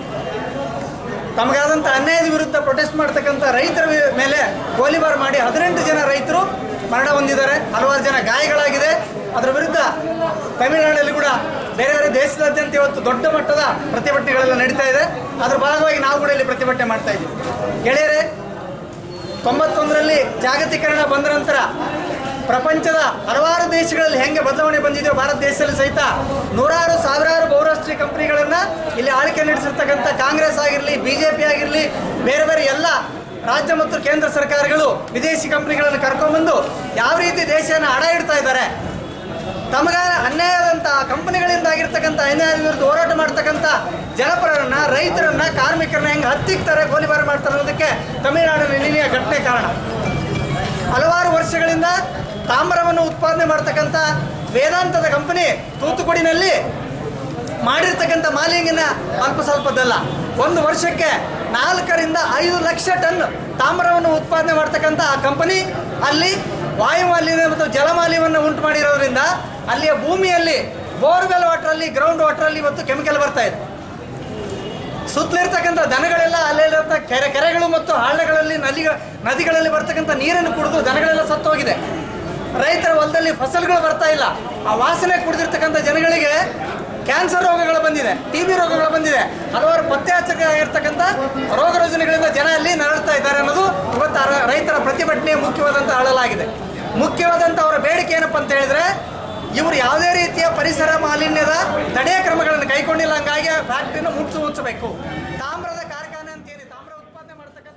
ತಮಗಾದಂಥ ಅನ್ಯಾಯದ ವಿರುದ್ಧ ಪ್ರೊಟೆಸ್ಟ್ ಮಾಡ್ತಕ್ಕಂಥ ರೈತರ ವಿ- ಮೇಲೆ ಗೋಲಿಬಾರ್ ಮಾಡಿ ಹದಿನೆಂಟು ಜನ ರೈತರು ಮರಣ ಹೊಂದಿದ್ದಾರೆ ಹಲವಾರು ಜನ ಗಾಯಗಳಾಗಿದೆ ಅದರ ವಿರುದ್ಧ ತಮಿಳುನಾಡಲ್ಲಿ ಕೂಡ ಬೇರೆ ಬೇರೆ ದೇಶದಾದ್ಯಂತ ಇವತ್ತು ದೊಡ್ಡ ಮಟ್ಟದ ಪ್ರತಿಭಟನೆಗಳೆಲ್ಲ ನಡೀತಾ ಇದೆ ಅದರ ಭಾಗವಾಗಿ ನಾವು ಕೂಡ ಇಲ್ಲಿ ಪ್ರತಿಭಟನೆ ಮಾಡ್ತಾ ಇದ್ದೀವಿ ಗೆಳೆಯರೇ ತೊಂಬತ್ತೊಂದರಲ್ಲಿ ಜಾಗತೀಕರಣ ಬಂದ ನಂತರ ಪ್ರಪಂಚದ ಹಲವಾರು ದೇಶಗಳಲ್ಲಿ ಹೆಂಗೆ ಬದಲಾವಣೆ ಬಂದಿದೆಯೋ ಭಾರತ ದೇಶದಲ್ಲಿ ಸಹಿತ ನೂರಾರು ಸಾವಿರಾರು ಬಹುರಾಷ್ಟ್ರೀಯ ಕಂಪನಿಗಳನ್ನು ಇಲ್ಲಿ ಆಳ್ವಿಕೆ ನಡೆಸಿರ್ತಕ್ಕಂಥ ಕಾಂಗ್ರೆಸ್ ಆಗಿರಲಿ ಬಿ ಜೆ ಪಿ ಆಗಿರಲಿ ಬೇರೆ ಬೇರೆ ಎಲ್ಲ ರಾಜ್ಯ ಮತ್ತು ಕೇಂದ್ರ ಸರ್ಕಾರಗಳು ವಿದೇಶಿ ಕಂಪನಿಗಳನ್ನು ಕರ್ಕೊಂಡ್ಬಂದು ಯಾವ ರೀತಿ ದೇಶನ ಹಡ ಇಡ್ತಾ ಇದ್ದಾರೆ ತಮಗ ಅನ್ಯಾಯದಂಥ ಕಂಪನಿಗಳಿಂದ ಆಗಿರ್ತಕ್ಕಂಥ ಅನ್ಯಾಯದ ವಿರುದ್ಧ ಹೋರಾಟ ಮಾಡ್ತಕ್ಕಂಥ ಜನಪರರನ್ನ ರೈತರನ್ನ ಕಾರ್ಮಿಕರನ್ನ ಹೆಂಗೆ ಹತ್ತಿಕ್ತಾರೆ ಗೋಲಿಬಾರ್ ಮಾಡ್ತಾರೆ ಅನ್ನೋದಕ್ಕೆ ತಮಿಳುನಾಡಿನ ನಿನ್ನೆಯ ಘಟನೆ ಕಾರಣ ಹಲವಾರು ವರ್ಷಗಳಿಂದ ತಾಮ್ರವನ್ನು ಉತ್ಪಾದನೆ ಮಾಡ್ತಕ್ಕಂಥ ವೇದಾಂತದ ಕಂಪನಿ ತೂತುಕುಡಿನಲ್ಲಿ ಮಾಡಿರ್ತಕ್ಕಂಥ ಮಾಲಿನ್ಯನ ಅಲ್ಪ ಸ್ವಲ್ಪದ್ದಲ್ಲ ಒಂದು ವರ್ಷಕ್ಕೆ ನಾಲ್ಕರಿಂದ ಐದು ಲಕ್ಷ ಟನ್ ತಾಮ್ರವನ್ನು ಉತ್ಪಾದನೆ ಮಾಡ್ತಕ್ಕಂಥ ಆ ಕಂಪನಿ ಅಲ್ಲಿ ವಾಯು ಮಾಲಿನ್ಯ ಮತ್ತು ಜಲ ಮಾಲಿನ್ಯವನ್ನು ಉಂಟು ಮಾಡಿರೋದ್ರಿಂದ ಅಲ್ಲಿಯ ಭೂಮಿಯಲ್ಲಿ ಬೋರ್ವೆಲ್ ವಾಟರಲ್ಲಿ ಗ್ರೌಂಡ್ ವಾಟರಲ್ಲಿ ಇವತ್ತು ಕೆಮಿಕಲ್ ಬರ್ತಾ ಇದೆ ಸುತ್ತಲಿರ್ತಕ್ಕಂಥ ದನಗಳೆಲ್ಲ ಅಲ್ಲಿರುವಂಥ ಕೆರೆ ಕೆರೆಗಳು ಮತ್ತು ಹಳ್ಳಗಳಲ್ಲಿ ನದಿಗ ನದಿಗಳಲ್ಲಿ ಬರ್ತಕ್ಕಂಥ ನೀರನ್ನು ಕುಡಿದು ದನಗಳೆಲ್ಲ ಸತ್ತೋಗಿದೆ ರೈತರ ಹೊಲದಲ್ಲಿ ಫಸಲುಗಳು ಬರ್ತಾ ಇಲ್ಲ ಆ ವಾಸನೆ ಕುಡಿದಿರ್ತಕ್ಕಂಥ ಜನಗಳಿಗೆ ಕ್ಯಾನ್ಸರ್ ರೋಗಗಳು ಬಂದಿದೆ ಟಿ ಬಿ ರೋಗಗಳು ಬಂದಿದೆ ಹಲವಾರು ಪತ್ತೆ ಹಚ್ಚಬೇಕಾಗಿರ್ತಕ್ಕಂಥ ರೋಗ ರುಜಿನಗಳಿಂದ ಜನ ಅಲ್ಲಿ ನರಳ್ತಾ ಇದ್ದಾರೆ ಅನ್ನೋದು ಇವತ್ತು ಆ ರ- ರೈತರ ಪ್ರತಿಭಟನೆಯ ಮುಖ್ಯವಾದಂಥ ಅಳಲಾಗಿದೆ ಮುಖ್ಯವಾದಂಥ ಅವರ ಬೇಡಿಕೆ ಏನಪ್ಪ ಅಂತ ಹೇಳಿದ್ರೆ ಇವರು ಯಾವುದೇ ರೀತಿಯ ಪರಿಸರ ಮಾಲಿನ್ಯದ ತಡೆಯ ಕ್ರಮಗಳನ್ನು ಕೈಗೊಂಡಿಲ್ಲ ಹಂಗಾಗಿ ಆ ಫ್ಯಾಕ್ಟ್ರಿನ ಮುಚ್ಚು ಮುಚ್ಚಬೇಕು ತಾಮ್ರದ ಕಾರ್ಖಾನೆ ಅಂತೇಳಿ ತಾಮ್ರ ಉತ್ಪಾದನೆ ಮಾಡ್ತಕ್ಕಂಥ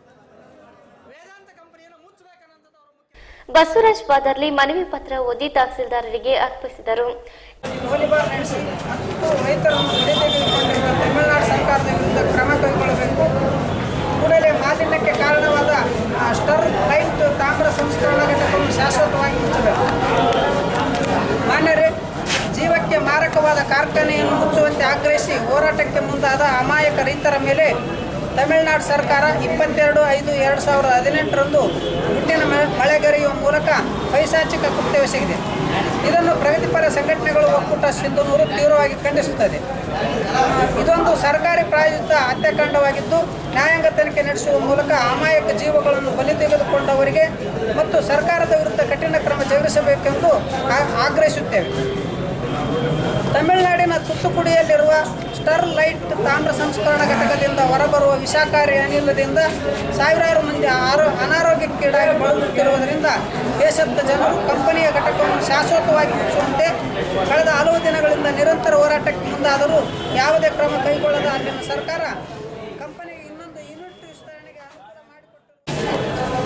ವೇದಾಂತ ಕಂಪನಿಯನ್ನು ಮುಚ್ಚಬೇಕನ್ನೋದು ಅವರ ಮುಖ್ಯ ಬಸವರಾಜ್ ಪಾದರ್ಲಿ ಮನವಿ ಪತ್ರ ಓದಿ ತಹಸೀಲ್ದಾರರಿಗೆ ಅರ್ಪಿಸಿದರು ಗೋಲಿಬಾರ್ ನಡೆಸಿ ಮತ್ತು ರೈತರನ್ನು ಬೆಳೆ ತೆಗೆದುಕೊಂಡಿರುವ ತಮಿಳುನಾಡು ಸರ್ಕಾರದ ವಿರುದ್ಧ ಕ್ರಮ ಕೈಗೊಳ್ಳಬೇಕು ಕೂಡಲೇ ಮಾಲಿನ್ಯಕ್ಕೆ ಕಾರಣವಾದ ಆ, ಸ್ಟರ್ ಲೈಟ್ ತಾಮ್ರ ಸಂಸ್ಕರಣಾ ಘಟಕವನ್ನು ಶಾಶ್ವತವಾಗಿ ಮುಚ್ಚಬೇಕು ಮಾನ್ಯರೇ ಜೀವಕ್ಕೆ ಮಾರಕವಾದ ಕಾರ್ಖಾನೆಯನ್ನು ಮುಚ್ಚುವಂತೆ ಆಗ್ರಹಿಸಿ ಹೋರಾಟಕ್ಕೆ ಮುಂದಾದ ಅಮಾಯಕ ರೈತರ ಮೇಲೆ ತಮಿಳುನಾಡು ಸರ್ಕಾರ ಇಪ್ಪತ್ತೆರಡು ಐದು ಎರಡು ಸಾವಿರದ ಹದಿನೆಂಟರಂದು ಗುಡ್ಡಿನ ಮ- ಮಳೆಗರೆಯುವ ಮೂಲಕ ಪೈಶಾಚಿಕ ಕೃತ್ಯವೆಸಗಿದೆ ಇದನ್ನು ಪ್ರಗತಿಪರ ಸಂಘಟನೆಗಳು ಒಕ್ಕೂಟ ಸಿಂಧನೂರು ತೀವ್ರವಾಗಿ ಖಂಡಿಸುತ್ತದೆ ಆ, ಇದೊಂದು ಸರ್ಕಾರಿ ಪ್ರಾಯೋಜಿತ ಹತ್ಯಾಕಾಂಡವಾಗಿದ್ದು ನ್ಯಾಯಾಂಗ ತನಿಖೆ ನಡೆಸುವ ಮೂಲಕ ಅಮಾಯಕ ಜೀವಗಳನ್ನು ಬಲಿ ತೆಗೆದುಕೊಂಡವರಿಗೆ ಮತ್ತು ಸರ್ಕಾರದ ವಿರುದ್ಧ ಕಠಿಣ ಕ್ರಮ ಜರುಗಿಸಬೇಕೆಂದು ಆ- ಆಗ್ರಹಿಸುತ್ತೇವೆ ತಮಿಳುನಾಡಿನ ತುತ್ತುಕುಡಿಯಲ್ಲಿರುವ ಸ್ಟರ್ ಲೈಟ್ ತಾಮ್ರ ಸಂಸ್ಕರಣಾ ಘಟಕದಿಂದ ಹೊರಬರುವ ವಿಷಕಾರಿ ಅನಿಲದಿಂದ ಸಾವಿರಾರು ಮಂದಿ ಆರೋ ಅನಾರೋಗ್ಯಕ್ಕೀಡಾಗಿ ಬಳಲುತ್ತಿರುವುದರಿಂದ ದೇಶದ ಜನರು ಕಂಪನಿಯ ಘಟಕವನ್ನು ಶಾಶ್ವತವಾಗಿ ಮುಚ್ಚುವಂತೆ ಕಳೆದ ಹಲವು ದಿನಗಳಿಂದ ನಿರಂತರ ಹೋರಾಟಕ್ಕೆ ಮುಂದಾದರೂ ಯಾವುದೇ ಕ್ರಮ ಕೈಗೊಳ್ಳದ ಅಲ್ಲಿನ ಸರ್ಕಾರ ಕಂಪನಿಗೆ ಇನ್ನೊಂದು ಯೂನಿಟ್ ವಿಸ್ತರಣೆಗೆ ಅನುಕೂಲ ಮಾಡಿಕೊಟ್ಟು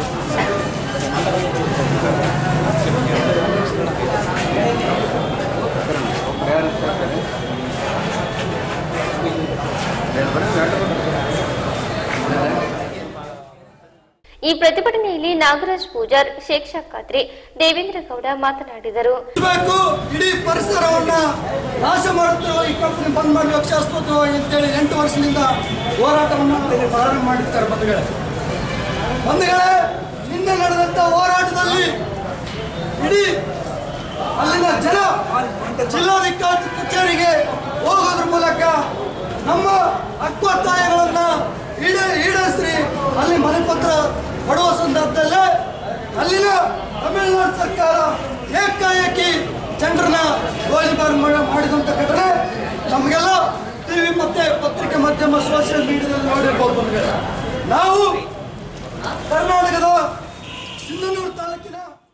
ನಾಗರಾಜ್ ಪೂಜಾರ್ ಶೇಖ್ ಖಾದ್ರಿ ದೇವೇಂದ್ರ ಗೌಡ ಮಾತನಾಡಿದರು ಬೇಕು ಇಡೀ ಪರಿಸರವನ್ನ ನಾಶ ಮಾಡುತ್ತಿರುವ ಈ ಕಂಪನಿ ಬಂದ್ ಮಾಡಬೇಕು ಶಾಶ್ವತವಾಗಿ ಅಂತೇಳಿ ಎಂಟು ವರ್ಷದಿಂದ ಹೋರಾಟವನ್ನು ಇಲ್ಲಿ ಪ್ರಾರಂಭ ಮಾಡಿದ್ದಾರೆ ಬಂಧುಗಳೇ ಬಂಧುಗಳೇ ನಿನ್ನೆ ನಡೆದಂತ ಹೋರಾಟದಲ್ಲಿ ಇಡೀ ಅಲ್ಲಿನ ಜನ ಜಿಲ್ಲಾಧಿಕಾರಿ ಕಚೇರಿಗೆ ಹೋಗೋದ್ರ ಮೂಲಕ ನಮ್ಮ ಹಕ್ಕೊತ್ತಾಯಗಳನ್ನ ಈಡೇ ಈಡೇರಿಸಿ ಅಲ್ಲಿ ಮನೆಪತ್ರ ಕೊಡುವ ಸಂದರ್ಭದಲ್ಲೇ ಅಲ್ಲಿನ ತಮಿಳುನಾಡು ಸರ್ಕಾರ ಏಕಾಏಕಿ ಜನರನ್ನ ಗೋಲಿಬಾರ್ ಮಾಡ- ಮಾಡಿದಂಥ ಘಟನೆ ನಮಗೆಲ್ಲ ಟಿವಿ ಮತ್ತೆ ಪತ್ರಿಕೆ ಮಾಧ್ಯಮ ಸೋಷಿಯಲ್ ಮೀಡಿಯಾದಲ್ಲಿ ನೋಡಿರ್ಬೋದು ಬಂದ್ಗಳೇ. ನಾವು ಕರ್ನಾಟಕದ ಸಿಂಧನೂರು ತಾಲೂಕಿನ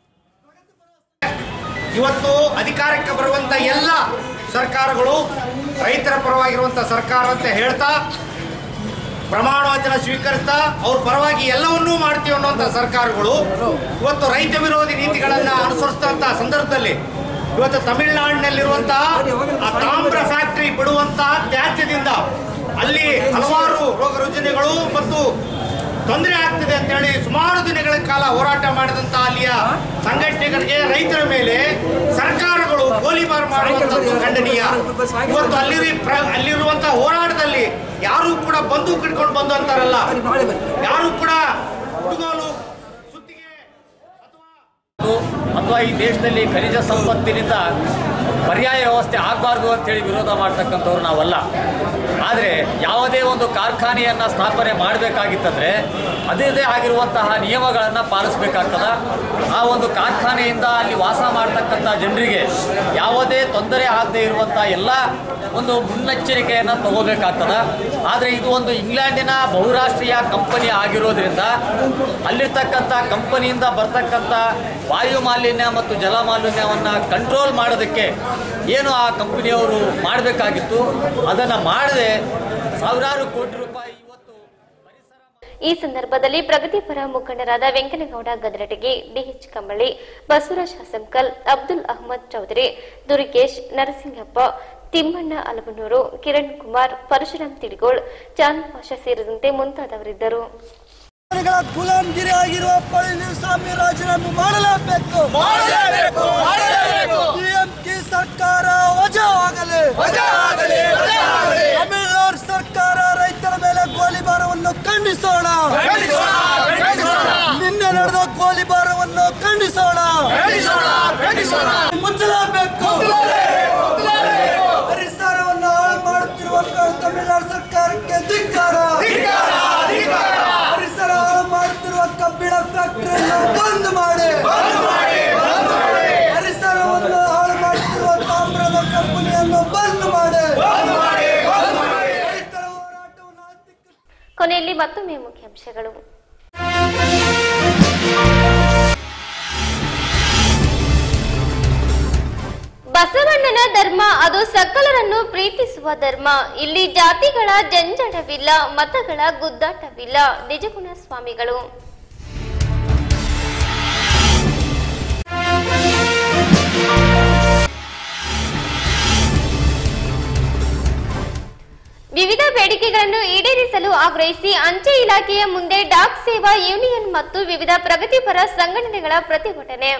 ಇವತ್ತು ಅಧಿಕಾರಕ್ಕೆ ಬರುವಂತ ಎಲ್ಲ ಸರ್ಕಾರಗಳು ರೈತರ ಪರವಾಗಿರುವಂತ ಸರ್ಕಾರ ಅಂತ ಹೇಳ್ತಾ ಪ್ರಮಾಣ ವಚನ ಸ್ವೀಕರಿಸ್ತಾ ಅವ್ರ ಪರವಾಗಿ ಎಲ್ಲವನ್ನೂ ಮಾಡ್ತೀವಿ ಅನ್ನುವಂಥ ಸರ್ಕಾರಗಳು ಇವತ್ತು ರೈತ ವಿರೋಧಿ ನೀತಿಗಳನ್ನ ಅನುಸರಿಸಿದಂತ ಸಂದರ್ಭದಲ್ಲಿ ಇವತ್ತು ತಮಿಳುನಾಡಿನಲ್ಲಿರುವಂತಹ ಆ ತಾಮ್ರ ಫ್ಯಾಕ್ಟರಿ ಬಿಡುವಂತಹ ತ್ಯಾಜ್ಯದಿಂದ ಅಲ್ಲಿ ಹಲವಾರು ರೋಗ ರುಜಿನಗಳು ಮತ್ತು ತೊಂದರೆ ಆಗ್ತಿದೆ ಅಂತ ಹೇಳಿ ಸುಮಾರು ದಿನಗಳ ಕಾಲ ಹೋರಾಟ ಮಾಡಿದಂತ ಅಲ್ಲಿಯ ಸಂಘಟನೆಗಳಿಗೆ ರೈತರ ಮೇಲೆ ಸರ್ಕಾರಗಳು ಗೋಲಿಬಾರ್ ಮಾಡುವಂತದ್ದು ಖಂಡನೀಯ ಇವತ್ತು ಅಲ್ಲಿ ಅಲ್ಲಿರುವಂತಹ ಹೋರಾಟದಲ್ಲಿ ಯಾರು ಕೂಡ ಬಂದೂಕು ಇಟ್ಕೊಂಡು ಬಂದು ಅಂತಾರಲ್ಲ ಯಾರು ಕೂಡ ಹುಡುಗಲು ಅಥವಾ ಈ ದೇಶದಲ್ಲಿ ಖನಿಜ ಸಂಪತ್ತಿನಿಂದ ಪರ್ಯಾಯ ವ್ಯವಸ್ಥೆ ಆಗಬಾರ್ದು ಅಂತೇಳಿ ವಿರೋಧ ಮಾಡ್ತಕ್ಕಂಥವ್ರು ನಾವಲ್ಲ ಆದರೆ ಯಾವುದೇ ಒಂದು ಕಾರ್ಖಾನೆಯನ್ನು ಸ್ಥಾಪನೆ ಮಾಡಬೇಕಾಗಿತ್ತಂದ್ರೆ ಅದೇ ಆಗಿರುವಂತಹ ನಿಯಮಗಳನ್ನು ಪಾಲಿಸಬೇಕಾಗ್ತದ ಆ ಒಂದು ಕಾರ್ಖಾನೆಯಿಂದ ಅಲ್ಲಿ ವಾಸ ಮಾಡ್ತಕ್ಕಂಥ ಜನರಿಗೆ ಯಾವುದೇ ತೊಂದರೆ ಆಗದೇ ಇರುವಂಥ ಎಲ್ಲ ಒಂದು ಮುನ್ನೆಚ್ಚರಿಕೆಯನ್ನು ತಗೋಬೇಕಾಗ್ತದ ಆದರೆ ಇದು ಒಂದು ಇಂಗ್ಲೆಂಡಿನ ಬಹುರಾಷ್ಟ್ರೀಯ ಕಂಪನಿ ಆಗಿರೋದ್ರಿಂದ ಅಲ್ಲಿರ್ತಕ್ಕಂಥ ಕಂಪನಿಯಿಂದ ಬರ್ತಕ್ಕಂಥ ವಾಯು ಮಾಲಿನ್ಯ ಮತ್ತು ಜಲ ಮಾಲಿನ್ಯವನ್ನು ಕಂಟ್ರೋಲ್ ಮಾಡೋದಕ್ಕೆ ಏನು ಆ ಕಂಪನಿಯವರು ಮಾಡಬೇಕಾಗಿತ್ತು ಅದನ್ನು ಮಾಡದೆ ಸಾವಿರಾರು ಕೋಟಿ ರೂಪಾಯಿ ಈ ಸಂದರ್ಭದಲ್ಲಿ ಪ್ರಗತಿಪರ ಮುಖಂಡರಾದ ವೆಂಕನಗೌಡ ಗದ್ರಟಗಿ ಡಿಎಚ್ ಕಂಬಳಿ ಬಸವರಾಜ್ ಹಸಂಕಲ್ ಅಬ್ದುಲ್ ಅಹಮದ್ ಚೌಧರಿ ದುರ್ಗೇಶ್ ನರಸಿಂಗಪ್ಪ ತಿಮ್ಮಣ್ಣ ಅಲಬನೂರು ಕಿರಣ್ ಕುಮಾರ್ ಪರಶುರಾಮ್ ತಿಡಿಗೋಳ್ ಚಾಂದ್ ಪಾಷಾ ಸೇರಿದಂತೆ ಮುಂತಾದವರಿದ್ದರು ಗಳ ಗುಲಾಮ್ಗಿರಿ ಆಗಿರುವ ಪಳನಿಸ್ವಾಮಿ ರಾಜೀನಾಮೆ ಮಾಡಲೇಬೇಕು ಮಾಡಲೇಬೇಕು, ಮಾಡಲೇಬೇಕು. ಟಿಎಂಕೆ ಸರ್ಕಾರ ವಜಾವಾಗಲಿ ವಜಾವಾಗಲಿ, ವಜಾವಾಗಲಿ. ತಮಿಳುನಾಡು ಸರ್ಕಾರ ರೈತರ ಮೇಲೆ ಗೋಲಿಬಾರವನ್ನು ಖಂಡಿಸೋಣ ಖಂಡಿಸೋಣ, ಖಂಡಿಸೋಣ. ನಿನ್ನೆ ನಡೆದ ಗೋಲಿಬಾರವನ್ನು ಖಂಡಿಸೋಣ ಖಂಡಿಸೋಣ, ಖಂಡಿಸೋಣ. ಮುಚ್ಚಲೇಬೇಕು ಮುಚ್ಚಲೇಬೇಕು, ಮುಚ್ಚಲೇಬೇಕು. ಪರಿಸರವನ್ನು ಹಾಳು ಮಾಡುತ್ತಿರುವ ತಮಿಳುನಾಡು ಸರ್ಕಾರಕ್ಕೆ ಧಿಕ್ಕಾರ ಧಿಕ್ಕಾರ, ಧಿಕ್ಕಾರ. ಪರಿಸರ ಹಾಳು ಮಾಡುತ್ತಿರುವ ಕಬ್ಬಿಣ ಫ್ಯಾಕ್ಟರಿಯನ್ನು ಬಂದ್ ಮಾಡಿ ಬಂದ್ ಮಾಡಿ, ಬಂದ್ ಮಾಡಿ. ಪರಿಸರವನ್ನು ಹಾಳು ಮಾಡುತ್ತಿರುವ ತಾಮ್ರದ ಕಂಪನಿಯನ್ನು ಬಂದ್ ಮಾಡಿ ಬಂದ್ ಮಾಡಿ, ಬಂದ್ ಮಾಡಿ. ಕೊನೆಯಲ್ಲಿ ಮತ್ತೊಮ್ಮೆ ಮುಖ್ಯಾಂಶಗಳು ಬಸವಣ್ಣನ ಧರ್ಮ ಅದು ಸಕಲರನ್ನು ಪ್ರೀತಿಸುವ ಧರ್ಮ ಇಲ್ಲಿ ಜಾತಿಗಳ ಜಂಜಡವಿಲ್ಲ ಮತಗಳ ಗುದ್ದಾಟವಿಲ್ಲ ನಿಜಗುಣ ಸ್ವಾಮಿಗಳು ವಿವಿಧ ಬೇಡಿಕೆಗಳನ್ನು ಈಡೇರಿಸಲು ಆಗ್ರಹಿಸಿ ಅಂಚೆ ಇಲಾಖೆಯ ಮುಂದೆ ಡಾಕ್ ಸೇವಾ ಯೂನಿಯನ್ ಮತ್ತು ವಿವಿಧ ಪ್ರಗತಿಪರ ಸಂಘಟನೆಗಳ ಪ್ರತಿಭಟನೆ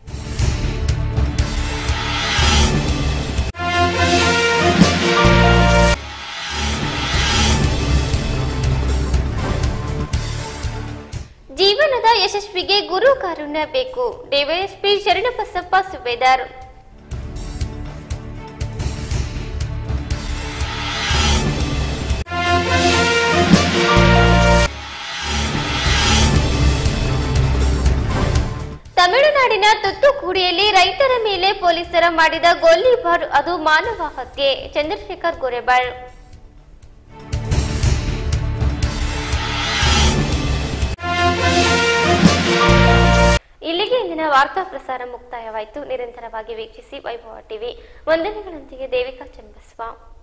ಜೀವನದ ಯಶಸ್ವಿಗೆ ಗುರು ಕಾರುಣ್ಯ ಬೇಕು ಡಿವೈಎಸ್ಪಿ ಶರಣಬಸಪ್ಪ ಸುಬೇದಾರ್ ತಮಿಳುನಾಡಿನ ತುತ್ತುಕೂಡಿಯಲ್ಲಿ ರೈತರ ಮೇಲೆ ಪೊಲೀಸರ ಮಾಡಿದ ಗೋಲಿಬಾರ್ ಅದು ಮಾನವ ಹತ್ಯೆ ಚಂದ್ರಶೇಖರ್ ಗೋರೆಬಾಳ್ ಇಲ್ಲಿಗೆ ಇಂದಿನ ವಾರ್ತಾ ಪ್ರಸಾರ ಮುಕ್ತಾಯವಾಯಿತು ನಿರಂತರವಾಗಿ ವೀಕ್ಷಿಸಿ ವೈಭವ ಟಿವಿ ವಂದನೆಗಳೊಂದಿಗೆ ದೇವಿಕಾ ಚನ್ನಬಸವ